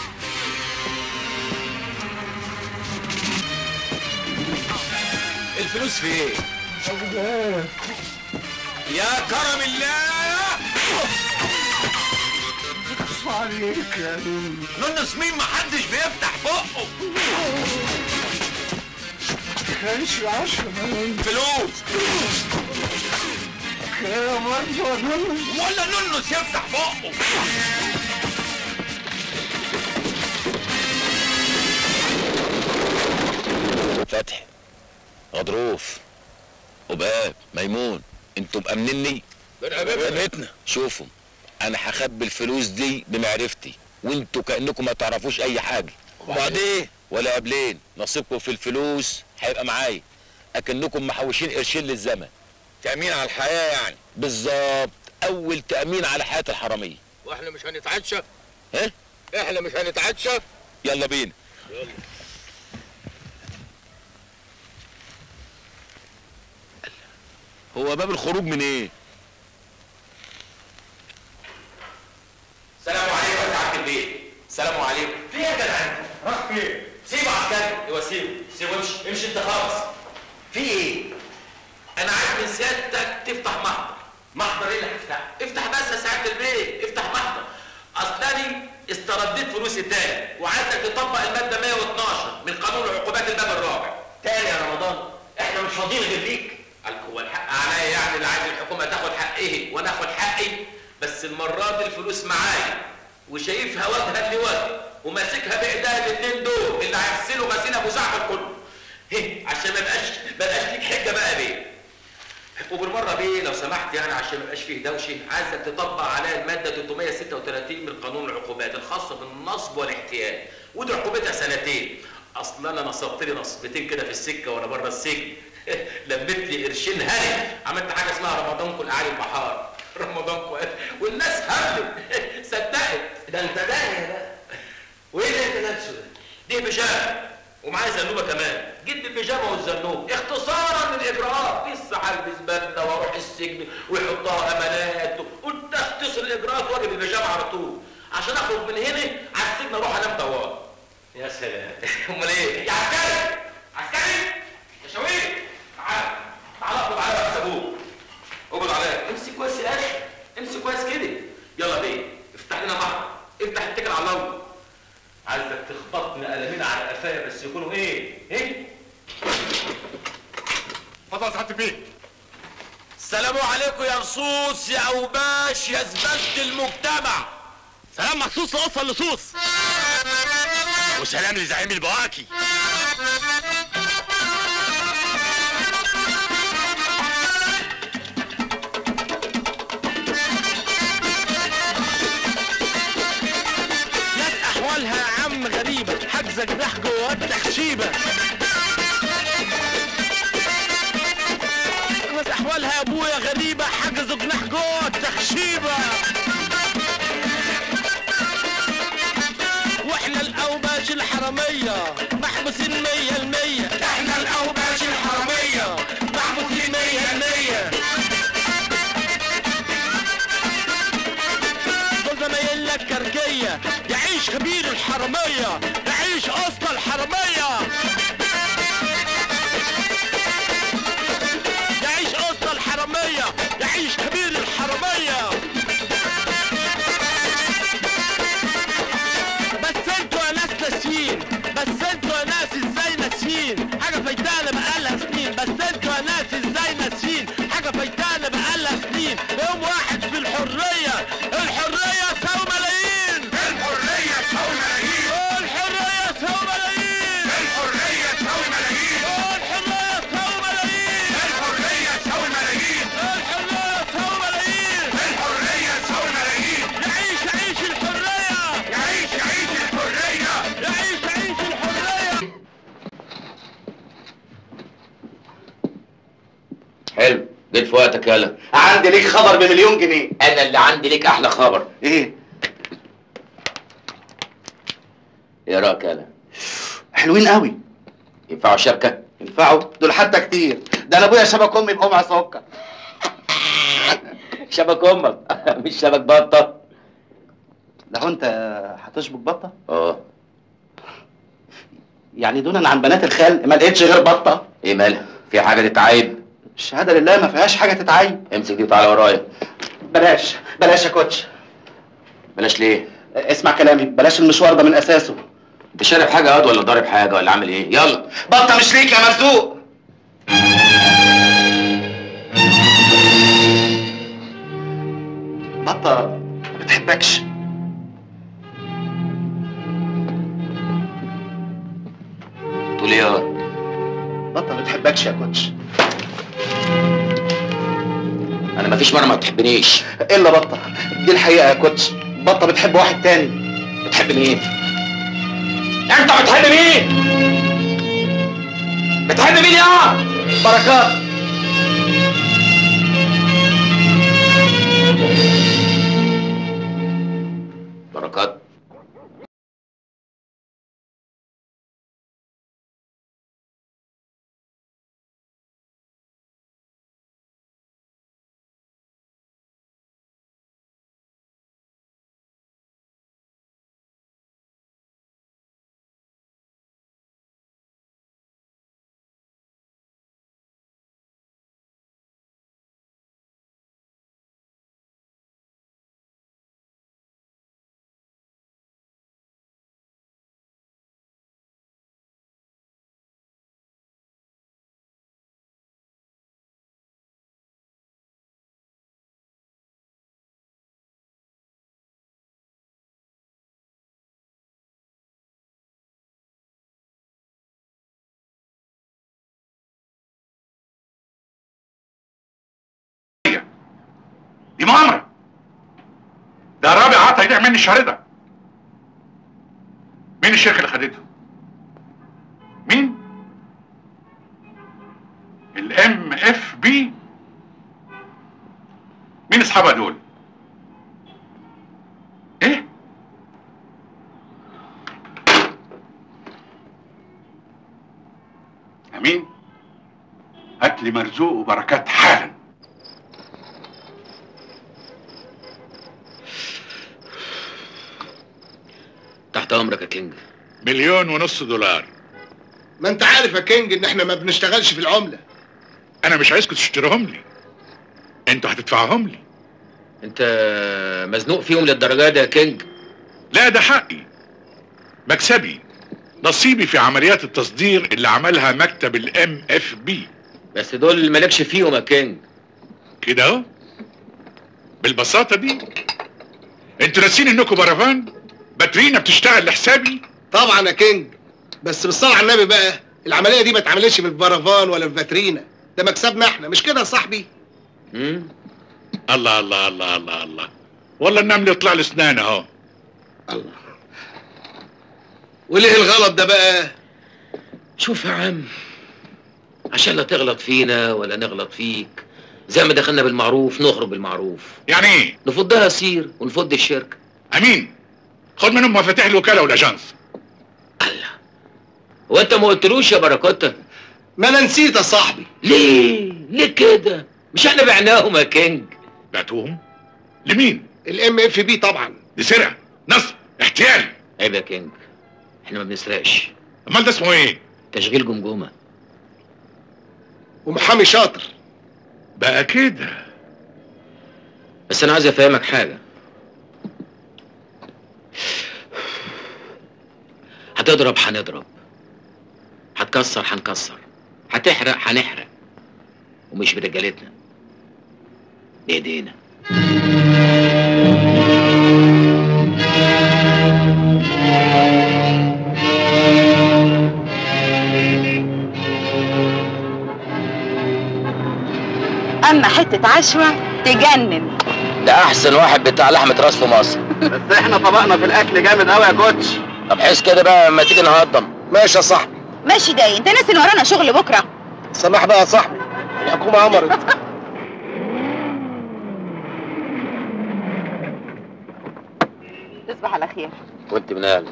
الفلوس فين؟ خلي بالك يا كرم الله اخص عليك يا نونس نونس مين محدش بيفتح بقه كانش العشرة ملونس فلوس يا برضه يا نونس ولا نونس يفتح بقه غضروف وباب ميمون انتوا مأمنني بنتنا شوفوا انا هخبي الفلوس دي بمعرفتي وانتوا كانكم ما تعرفوش اي حاجه وبعدين ولا قبلين نصيبكم في الفلوس هيبقى معايا اكنكم محوشين قرشين للزمن تامين على الحياه يعني بالظبط اول تامين على حياه الحراميه واحنا مش هنتعشى ها احنا مش هنتعشى يلا بينا هو باب الخروج من ايه السلام عليكم يا سعاده البيت السلام عليكم في ايه يا جدع راح فين سيبه عسكري ايوه سيبه سيبه امشي امشي انت خالص في ايه انا عايز من سيادتك تفتح محضر محضر ايه اللي هتفتحه افتح بس يا سعاده البيت افتح محضر اصلاني استرديت فلوسي تاني وعايزك تطبق الماده 112 من قانون عقوبات الباب الرابع تاني يا رمضان احنا مش فاضيين غير ليك قال هو الحق عليا يعني اللي عايز الحكومه تاخد حقه وانا اخد حقي بس المره دي الفلوس معايا وشايفها وجها لوجه وماسكها بايديا الاثنين دول اللي هيغسلوا غسيل ابو زعفر كله هي عشان ما يبقاش ما يبقاش ليك حجه بقى بيه وبالمره بيه لو سمحت يعني عشان ما يبقاش فيه دوشه عايزك تطبق عليها الماده 336 من قانون العقوبات الخاصه بالنصب والاحتيال ودي عقوبتها سنتين اصل انا نصبت لي نصبتين كده في السكه وانا بره السجن لميت لي قرشين هاني عملت حاجه اسمها رمضانكم الاعلى البحار رمضانكم والناس هبلت صدقت ده انت داهيه بقى وايه اللي انت لابسه ده؟ دي بيجامه ومعايا زنوبه كمان جيت بالبيجامه والزنوب اختصارا للاجراءات لسه هلبس بدله واروح السجن ويحطها امانات قلت اختصر الاجراءات واجي بالبيجامه على طول عشان اخرج من هنا على السجن اروح انام طوال يا سلام امال ايه يا عسكري عسكري يا شويق تعال تعال اقبض عليا يا ابوك اقبض عليا امسك كويس يا اخي امسك كويس كده يلا بيه افتح لنا بعض افتح اتكل على الله عايزك تخبطني قلمين على قفايا بس يكونوا ايه؟ ايه؟ اتفضل يا سعاده البيت السلام عليكم يا نصوص يا اوباش يا زبالة المجتمع سلام مخصوص لقصه اللصوص وسلام لزعيم البواكي ناس احوالها يا عم غريبة حاجزة جناح جوه التخشيبة ناس احوالها يا ابويا غريبة حجزوا جناح جوه التخشيبة واحنا الاوباش الحرامية محبوسين مية المية احنا الاوباش الحرامية محبوسين مية المية دول زمايلك كركية يعيش خبير الحرامية يعيش أسطى الحرامية يعيش أسطى الحرامية يعيش خبير الحرامية بس انتوا يا ناس ناسيين بس انتوا يا ناس ازاي ناسيين حاجة فايتانا بقالها سنين بس انتوا يا ناس ازاي ناسيين حاجة فايتانا بقالها سنين يوم واحد في الحرية الحرية تساوي ملايين الحرية تساوي ملايين الحرية تساوي ملايين الحرية تساوي ملايين الحرية تساوي ملايين الحرية تساوي ملايين الحرية تساوي ملايين الحرية تساوي ملايين يعيش يعيش الحرية يعيش يعيش الحرية يعيش يعيش الحرية حلو جيت في وقتك يالا عندي ليك خبر بمليون جنيه انا اللي عندي ليك احلى خبر ايه ايه رايك يالا حلوين قوي ينفعوا شركه ينفعوا دول حتى كتير ده انا ابويا شبك امي بقمع سكر شبك امك مش شبك بطه ده هو انت هتشبك بطه اه يعني دونا عن بنات الخال ما لقيتش غير بطه ايه مالها في حاجه تتعيب الشهاده لله ما فيهاش حاجه تتعيب امسك دي وتعالى ورايا بلاش بلاش يا كوتش بلاش ليه اسمع كلامي بلاش المشوار ده من اساسه انت شارب حاجه ياض ولا ضارب حاجه ولا عامل ايه يلا بطه مش ليك يا مرزوق بطه ما بتحبكش تقول ايه ياض بطه ما بتحبكش يا كوتش انا مفيش مره ما بتحبنيش الا بطه دي الحقيقه يا كوتش بطه بتحب واحد تاني بتحب مين انت بتحب مين بتحب مين يا بركات بركات دي مؤامرة ده رابع عطا يضيع مني الشهر ده مين الشركة اللي خدته؟ مين؟ الام اف بي مين اصحابها دول؟ ايه؟ امين هات لي مرزوق وبركات حالا تحت امرك يا كينج مليون ونص دولار ما انت عارف يا كينج ان احنا ما بنشتغلش في العمله انا مش عايزكم تشتريهم لي انتوا هتدفعوهم لي انت مزنوق فيهم للدرجه دي يا كينج لا ده حقي مكسبي نصيبي في عمليات التصدير اللي عملها مكتب الام اف بي بس دول مالكش فيهم يا كينج كده اهو بالبساطه دي انتوا ناسين انكم برافان باترينا بتشتغل لحسابي طبعا يا كينج بس بالصلاه على النبي بقى العمليه دي ما اتعملتش في البرافان ولا في فاترينا ده مكسبنا احنا مش كده يا صاحبي الله الله الله الله الله والله النمل يطلع له اسنان اهو الله وليه الغلط ده بقى شوف يا عم عشان لا تغلط فينا ولا نغلط فيك زي ما دخلنا بالمعروف نخرج بالمعروف يعني ايه نفضها سير ونفض الشركه امين خد منهم مفاتيح الوكاله والاجانس هو انت ما قلتلوش يا بركات ما انا نسيت يا صاحبي ليه ليه كده مش احنا بعناهم يا كينج بعتوهم لمين الام اف بي طبعا دي سرقه نصب احتيال عيب يا كينج احنا ما بنسرقش امال ده اسمه ايه تشغيل جمجمه ومحامي شاطر بقى كده بس انا عايز افهمك حاجه هتضرب هنضرب هتكسر هنكسر هتحرق هنحرق ومش برجالتنا بايدينا اما حته عشوه تجنن ده احسن واحد بتاع لحمه راس في مصر بس احنا طبقنا في الاكل جامد قوي يا كوتش طب حس كده بقى لما تيجي نهضم ماشي يا صاحبي ماشي داي انت ناسي ان ورانا شغل بكره سماح بقى يا صاحبي الحكومه امرت تصبح على خير وانت من اهل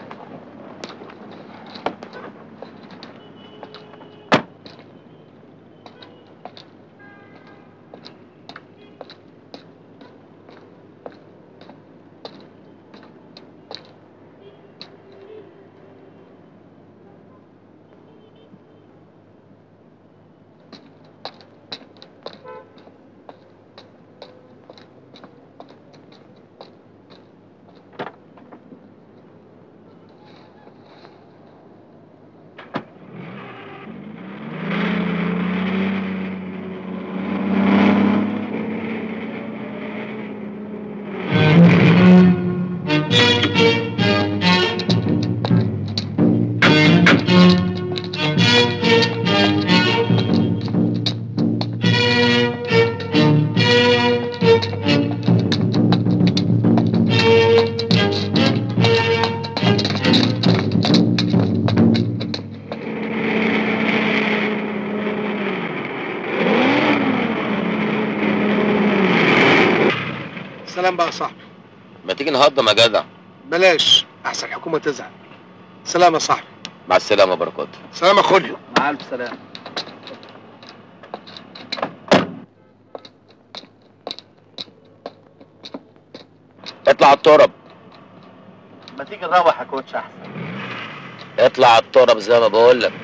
نهضم يا جدع بلاش احسن الحكومه تزعل سلام يا صاحبي مع السلامه بركات سلام يا خوليو مع الف سلامه اطلع على الترب ما تيجي نروح يا كوتش احسن اطلع على الترب زي ما بقول لك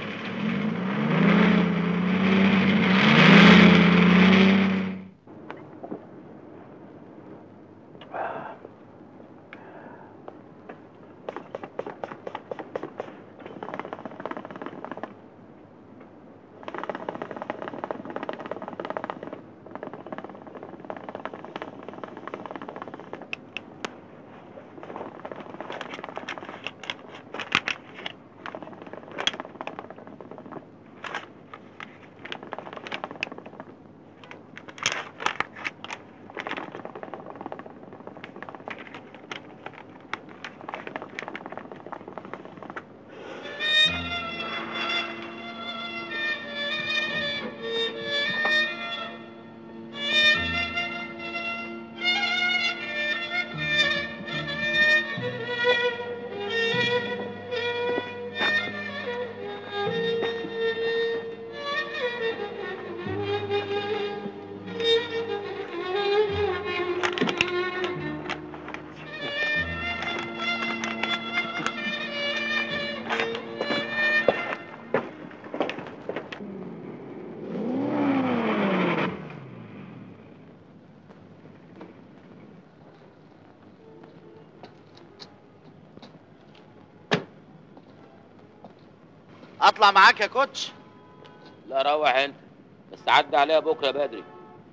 اطلع معاك يا كوتش لا روح انت بس عدى عليها بكره بدري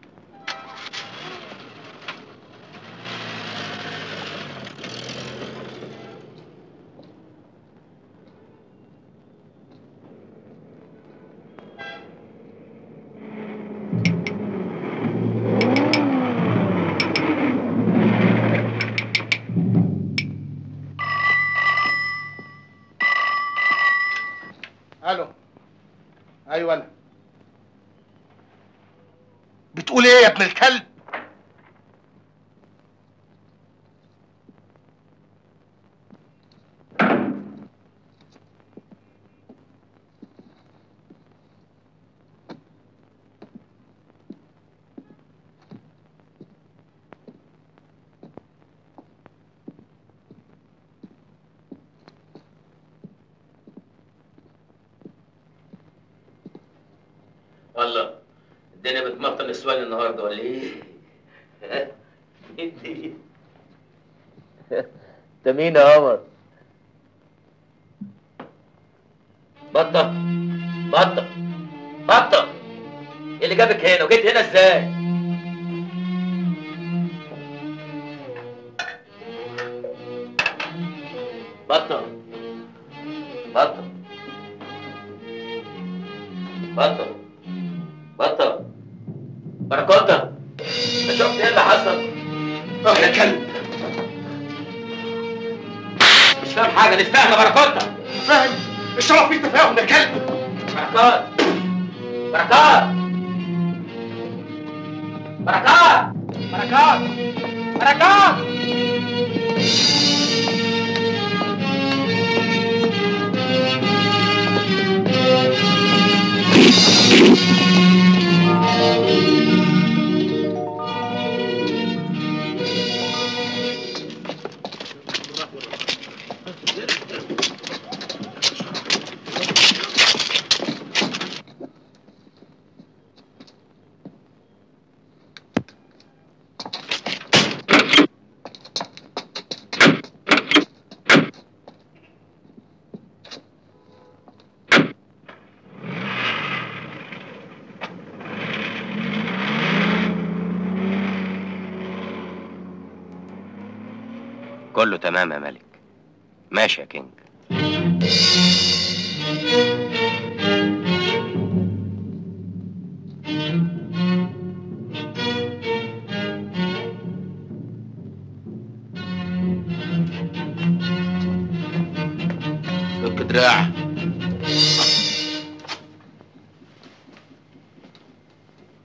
الو ايوه انا بتقول ايه يا ابن الكلب الله الدنيا بتمطر نسوان النهارده ولا ايه؟ انت انت مين يا قمر؟ بطة بطة بطة ايه اللي جابك هنا وجيت هنا ازاي؟ بطة بطة بطة بطة بركوتة انت شفت ايه اللي حصل؟ اه يا كلب مش فاهم حاجة مش فاهم يا بركوتة فاهم الشرف فيه تفاهم يا كلب بركات بركات بركات بركات بركات كله تمام يا ملك ماشي يا كينج فك دراع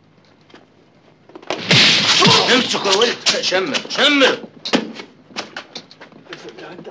امسك يا ولد شمر شمر انت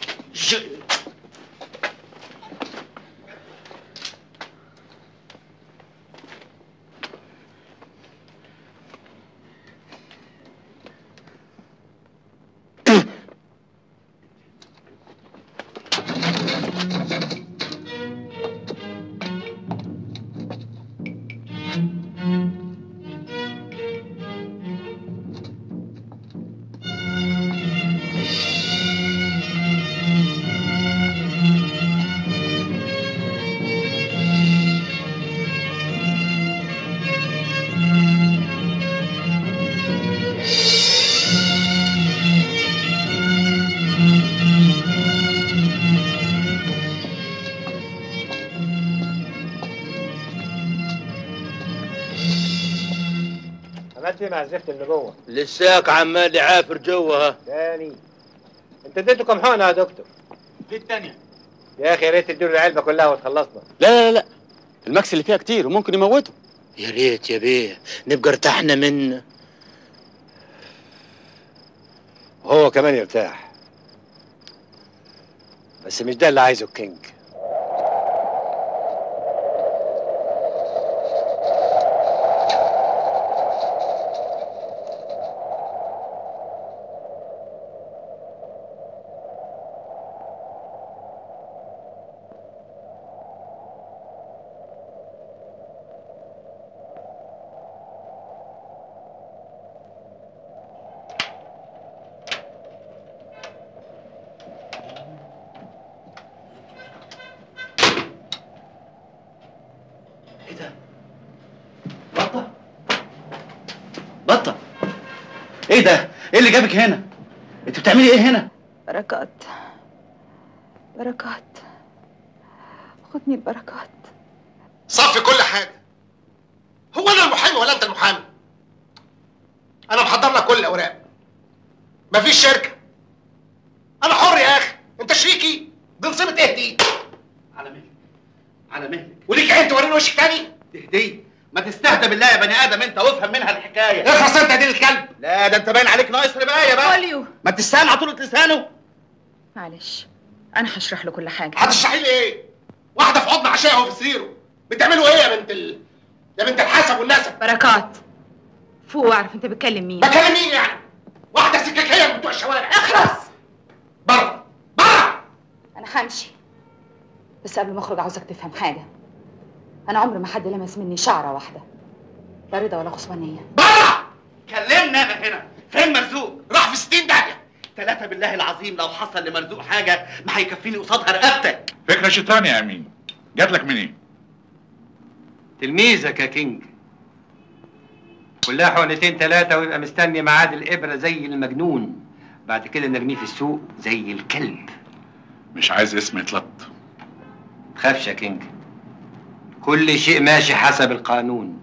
عملت ايه مع الزفت اللي جوه؟ لساك عمال يعافر جوه ها تاني انت اديته كام حقنه يا دكتور؟ دي التانية يا اخي يا ريت تديله العلبه كلها وتخلصنا لا لا لا الماكس اللي فيها كتير وممكن يموته يا ريت يا بيه نبقى ارتحنا منه وهو كمان يرتاح بس مش ده اللي عايزه الكينج بطة ايه ده؟ ايه اللي جابك هنا؟ انت بتعملي ايه هنا؟ بركات بركات خدني البركات صفي كل حاجه هو انا المحامي ولا انت المحامي انا محضر لك كل الاوراق مفيش شركه انا حر يا اخي انت شريكي دي نصيبه ايه دي على مهلك على مهلك وليك عين توريني وشك تاني تهدي ما تستهدى بالله يا بني ادم انت وافهم منها الحكايه اخلص انت يا دين الكلب لا ده انت باين عليك ناقص ربايه بقى خوليو ما تستاهل عطولة لسانه معلش انا هشرح له كل حاجه هتشرحي لي ايه واحده في حضن عشاء وفي سريره بتعملوا ايه يا بنت ال... يا بنت الحسب والنسب بركات فوق واعرف انت بتكلم مين بكلم مين يعني واحده سكاكيه من بتوع الشوارع اخلص بره انا همشي بس قبل ما اخرج عاوزك تفهم حاجه انا عمري ما حد لمس مني شعره واحده لا رضا ولا غصبانيه كلمنا انا هنا فين مرزوق راح في 60 داهيه ثلاثة بالله العظيم لو حصل لمرزوق حاجة ما هيكفيني قصادها رقبتك فكرة شيطانية يا أمين جات لك منين؟ تلميذك يا كينج كلها حقنتين ثلاثة ويبقى مستني ميعاد الإبرة زي المجنون بعد كده نرميه في السوق زي الكلب مش عايز اسم يتلط تخافش يا كينج كل شيء ماشي حسب القانون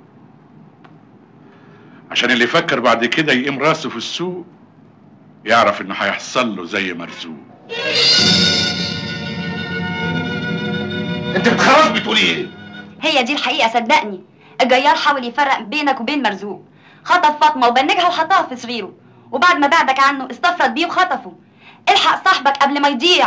عشان اللي يفكر بعد كده يقيم راسه في السوق يعرف انه هيحصل له زي مرزوق انت بتخرج بتقولي ايه هي دي الحقيقة صدقني الجيار حاول يفرق بينك وبين مرزوق خطف فاطمة وبنجها وحطها في صغيره وبعد ما بعدك عنه استفرد بيه وخطفه الحق صاحبك قبل ما يضيع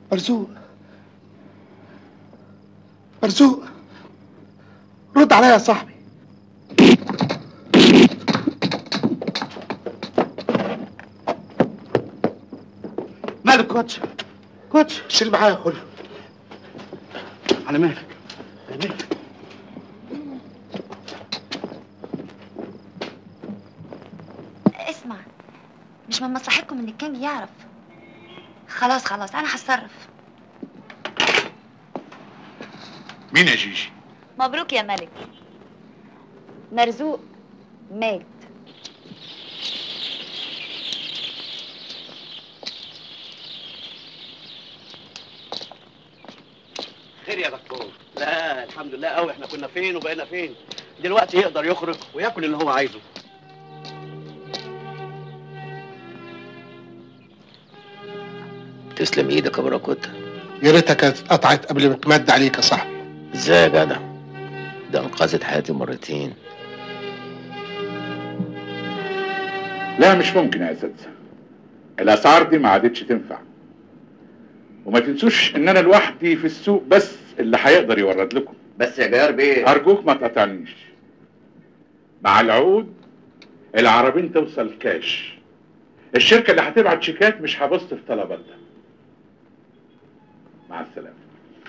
مرزوق مرزوق رد عليا يا صاحبي مالك كوتش كوتش شيل معايا كله على مهلك على مهلك اسمع مش من مصلحتكم ان الكينج يعرف خلاص خلاص انا هتصرف مين يا جيجي مبروك يا ملك مرزوق مات خير يا دكتور لا الحمد لله قوي احنا كنا فين وبقينا فين دلوقتي يقدر يخرج وياكل اللي هو عايزه تسلم ايدك يا براكوتا يا ريتها كانت اتقطعت قبل ما تمد عليك يا صاحبي ازاي يا جدع ده انقذت حياتي مرتين لا مش ممكن يا اساتذه الاسعار دي ما عادتش تنفع وما تنسوش ان انا لوحدي في السوق بس اللي هيقدر يورد لكم بس يا جار بيه ارجوك ما تقطعنيش مع العقود العربين توصل كاش الشركه اللي هتبعت شيكات مش هبص في طلباتها مع السلامه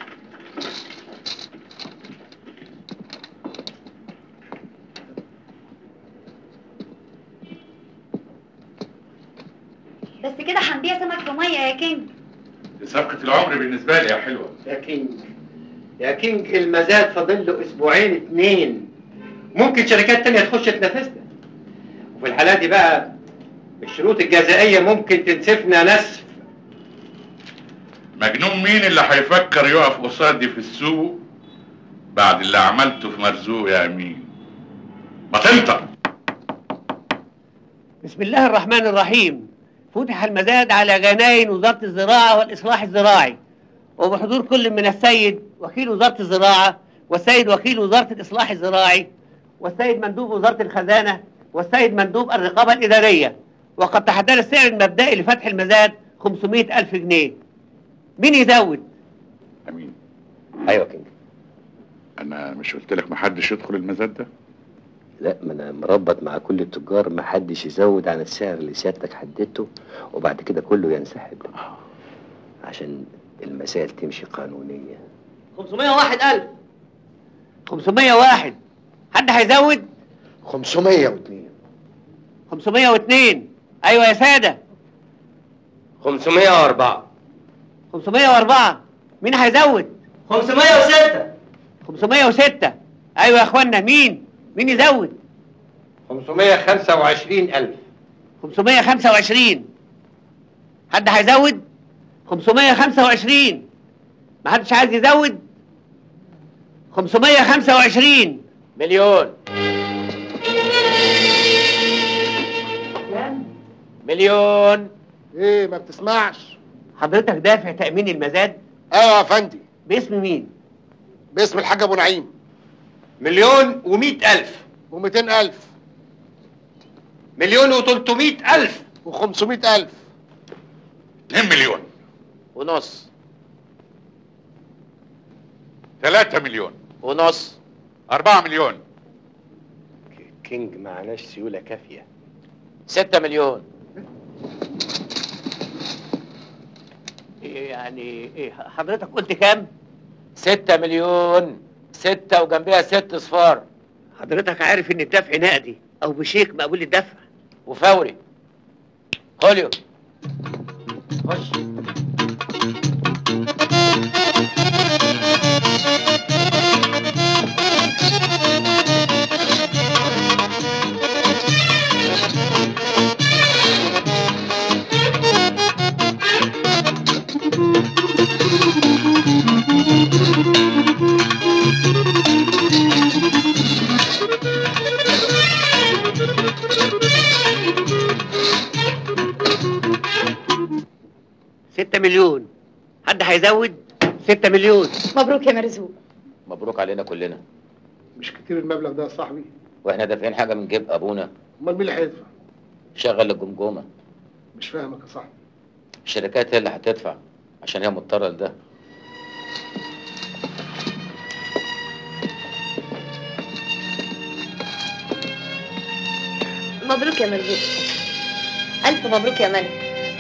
بس كده هنبيع سمك في ميه يا كينج دي صفقه العمر بالنسبه لي يا حلوه يا كينج يا كينج المزاد فاضل له اسبوعين اتنين ممكن شركات تانية تخش تنافسنا وفي الحالة دي بقى الشروط الجزائية ممكن تنسفنا نسف مجنون مين اللي هيفكر يقف قصادي في السوق بعد اللي عملته في مرزوق يا امين ما تنطق بسم الله الرحمن الرحيم فتح المزاد على جناين وزارة الزراعة والإصلاح الزراعي وبحضور كل من السيد وكيل وزارة الزراعة والسيد وكيل وزارة الإصلاح الزراعي والسيد مندوب وزارة الخزانة والسيد مندوب الرقابة الإدارية وقد تحدد السعر المبدئي لفتح المزاد 500 ألف جنيه مين يزود؟ امين ايوه كينج انا مش قلت لك محدش يدخل المزاد ده لا ما انا مربط مع كل التجار ما حدش يزود عن السعر اللي سيادتك حددته وبعد كده كله ينسحب عشان المسائل تمشي قانونية 501 ألف 501 حد هيزود؟ 502 502 أيوة يا سادة 504 504 مين هيزود؟ 506 506 أيوة يا إخوانا مين؟ مين يزود؟ 525 ألف 525 حد هيزود؟ 525 ما حدش عايز يزود؟ 525 مليون مليون ايه ما بتسمعش حضرتك دافع تأمين المزاد؟ ايوه يا فندي باسم مين؟ باسم الحاج ابو نعيم مليون ومئة ألف ومئتين ألف مليون وتلتمائة ألف وخمسمائة ألف 2 مليون ونص 3 مليون ونص 4 مليون كينج معناش سيولة كافية 6 مليون إيه يعني ايه حضرتك قلت كام؟ 6 مليون ستة وجنبها ست صفار حضرتك عارف ان الدفع نقدي او بشيك مقبول الدفع وفوري خوليو خش ستة مليون حد هيزود ستة مليون مبروك يا مرزوق مبروك علينا كلنا مش كتير المبلغ ده يا صاحبي واحنا دافعين حاجه من جيب ابونا امال مين اللي هيدفع شغل الجمجمه مش فاهمك يا صاحبي الشركات هي اللي هتدفع عشان هي مضطره لده مبروك يا مرزوق ألف مبروك يا ملك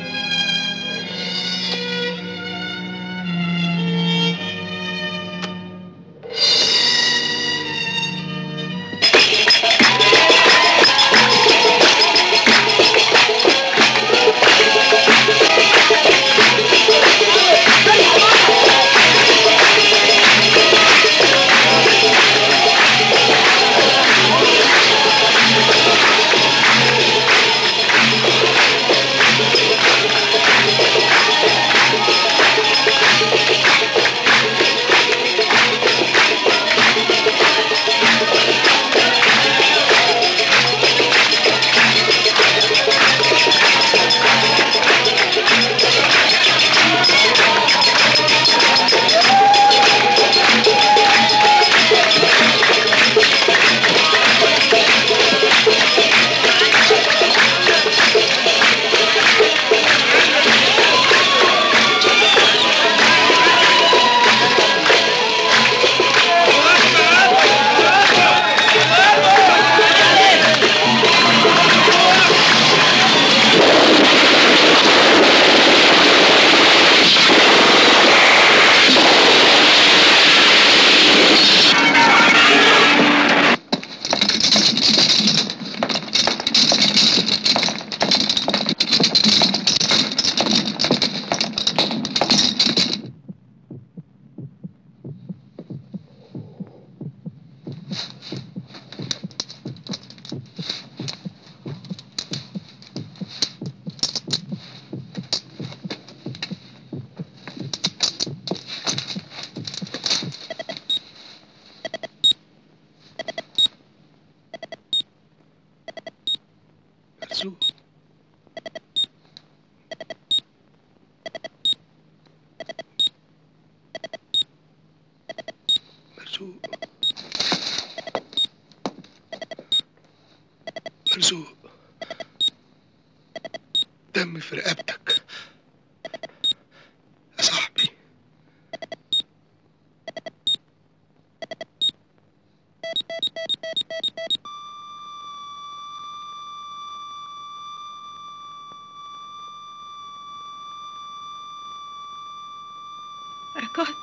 مرزوق مرزوق مرزوق دم في رقبتك يا صاحبي بركات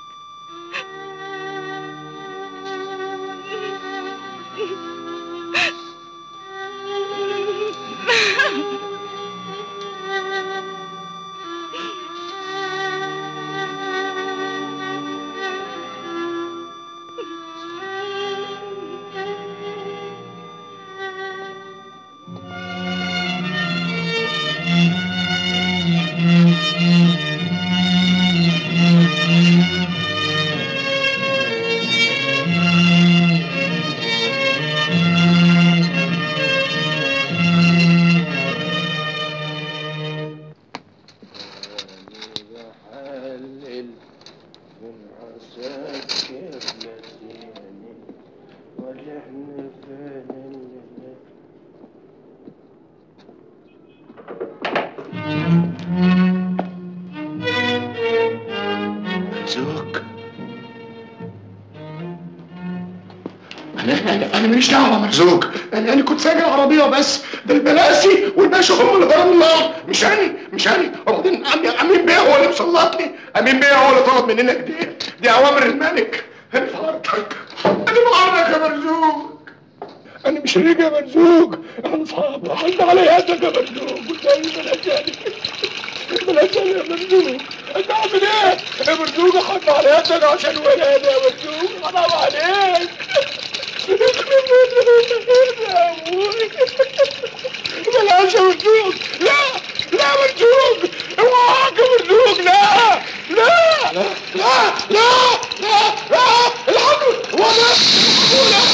مرزوق انا انا ماليش دعوه مرزوق انا انا كنت سايق العربيه بس ده البلاسي والباشا هم اللي ضربوا النار مش انا مش انا وبعدين عمي امين بيه هو اللي مسلطني امين بيه هو اللي طلب مننا كده دي اوامر الملك انا في عرضك انا في عرضك يا مرزوق انا مش ريق يا مرزوق احنا اصحاب حد على يدك يا مرزوق والله بلاش يعني بلاش يعني يا مرزوق انت عامل ايه يا مرزوق حد على يدك عشان ولاد يا مرزوق حرام عليك بلاش يا مرزوق لا لا يا مرزوق اوعاك يا مرزوق لا لا لا لا لا لا لا الحمد هو ده هو ده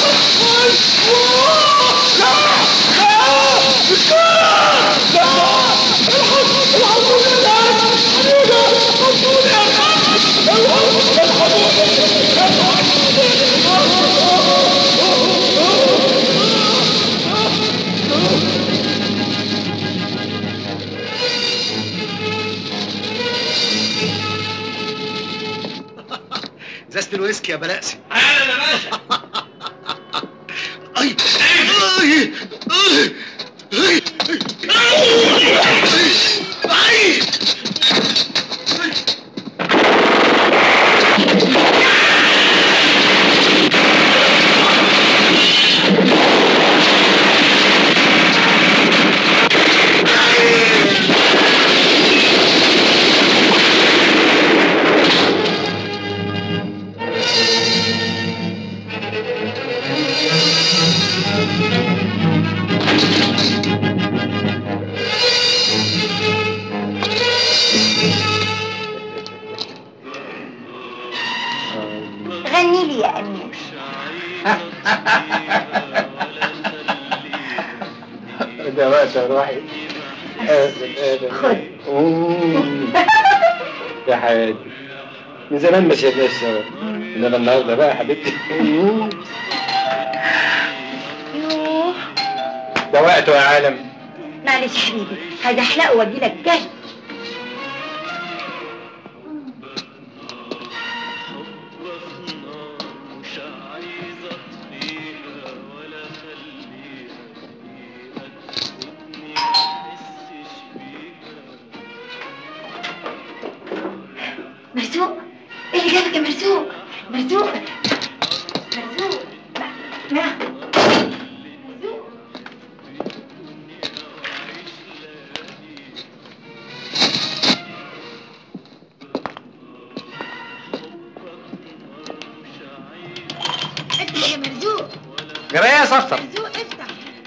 لا لا مش كده لا الحمد الحمد لله الحمد لله الحمد لله الحمد لله مسك يا بلاسي اهلا يا باشا اي اي اي اي غني لي يا امير ده وقت يا روحي خد يا حياتي من زمان ما سيبناش سوا انما النهارده بقى يا حبيبتي يوه ده وقته يا عالم معلش حبيبي هزحلقه واجيلك جاي مرزوق ايه اللي جابك يا مرزوق مرزوق مرزوق ما ما افتح يا مرزوق جرى ايه يا صفصف مرزوق افتح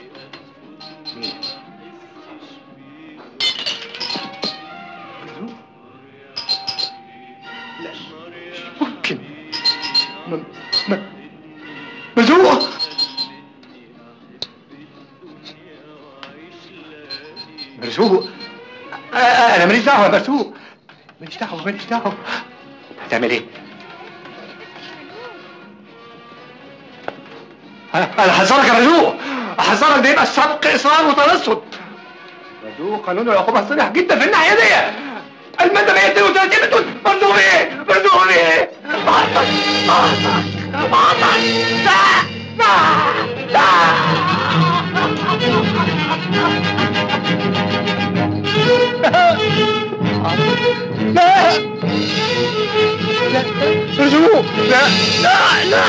ممكن م- م- مرزوق مرزوق آه، آه، انا ماليش دعوه يا مرزوق ماليش دعوه ماليش دعوه هتعمل ايه؟ آه، انا هحذرك يا مرزوق احذرك ده يبقى سبق اصرار وترصد مرزوق قانون العقوبه صريح جدا في الناحيه دي المادة 132 بتقول مرزوق ايه؟ مرزوق ايه؟ بعطك بعطك بعطك لا لا لا لا لا مرزوق لا لا لا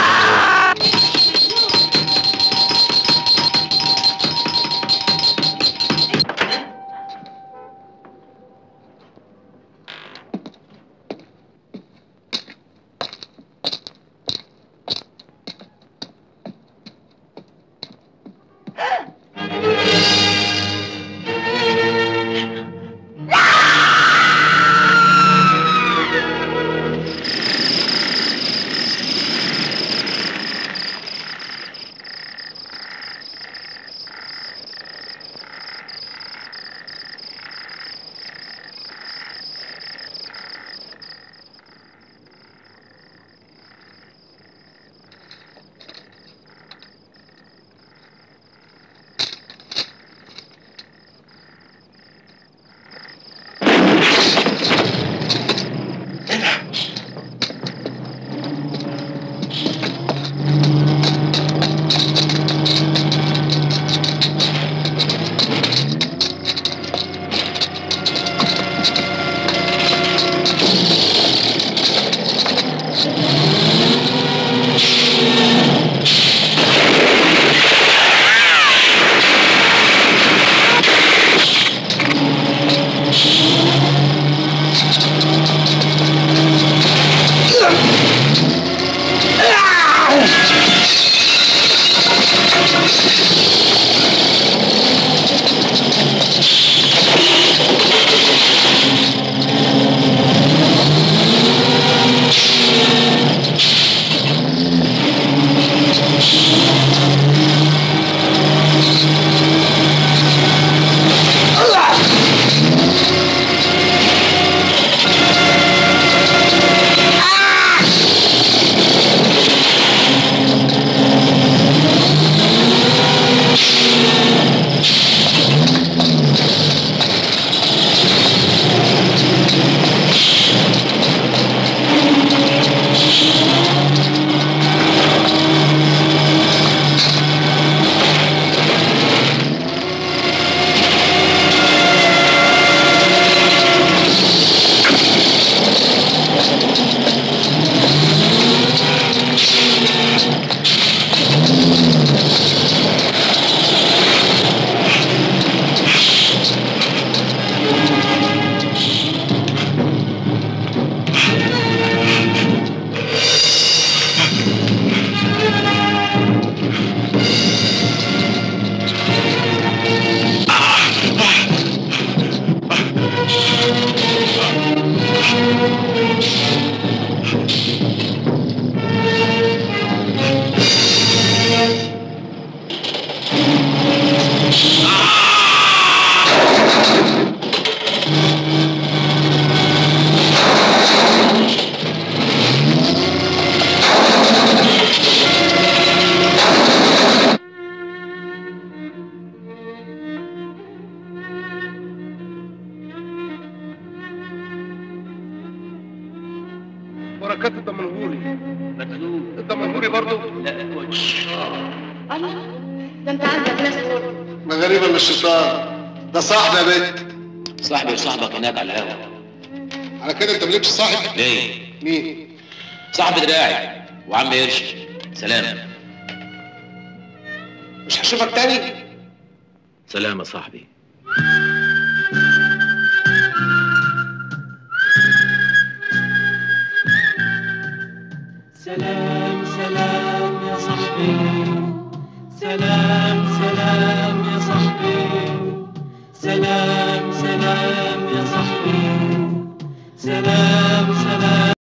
مغربي برضه؟ لا كوتش الله ده انت عندك ناس غرب ما غريبة من الشيطان ده صاحبي يا بنت صاحبي وصاحبك هناك على القهوه على كده انت مالكش صاحب ليه؟ مين؟ صاحبي دراعي وعم قرش سلام مش هشوفك تاني سلام يا صاحبي سلام سلام يا صاحبي سلام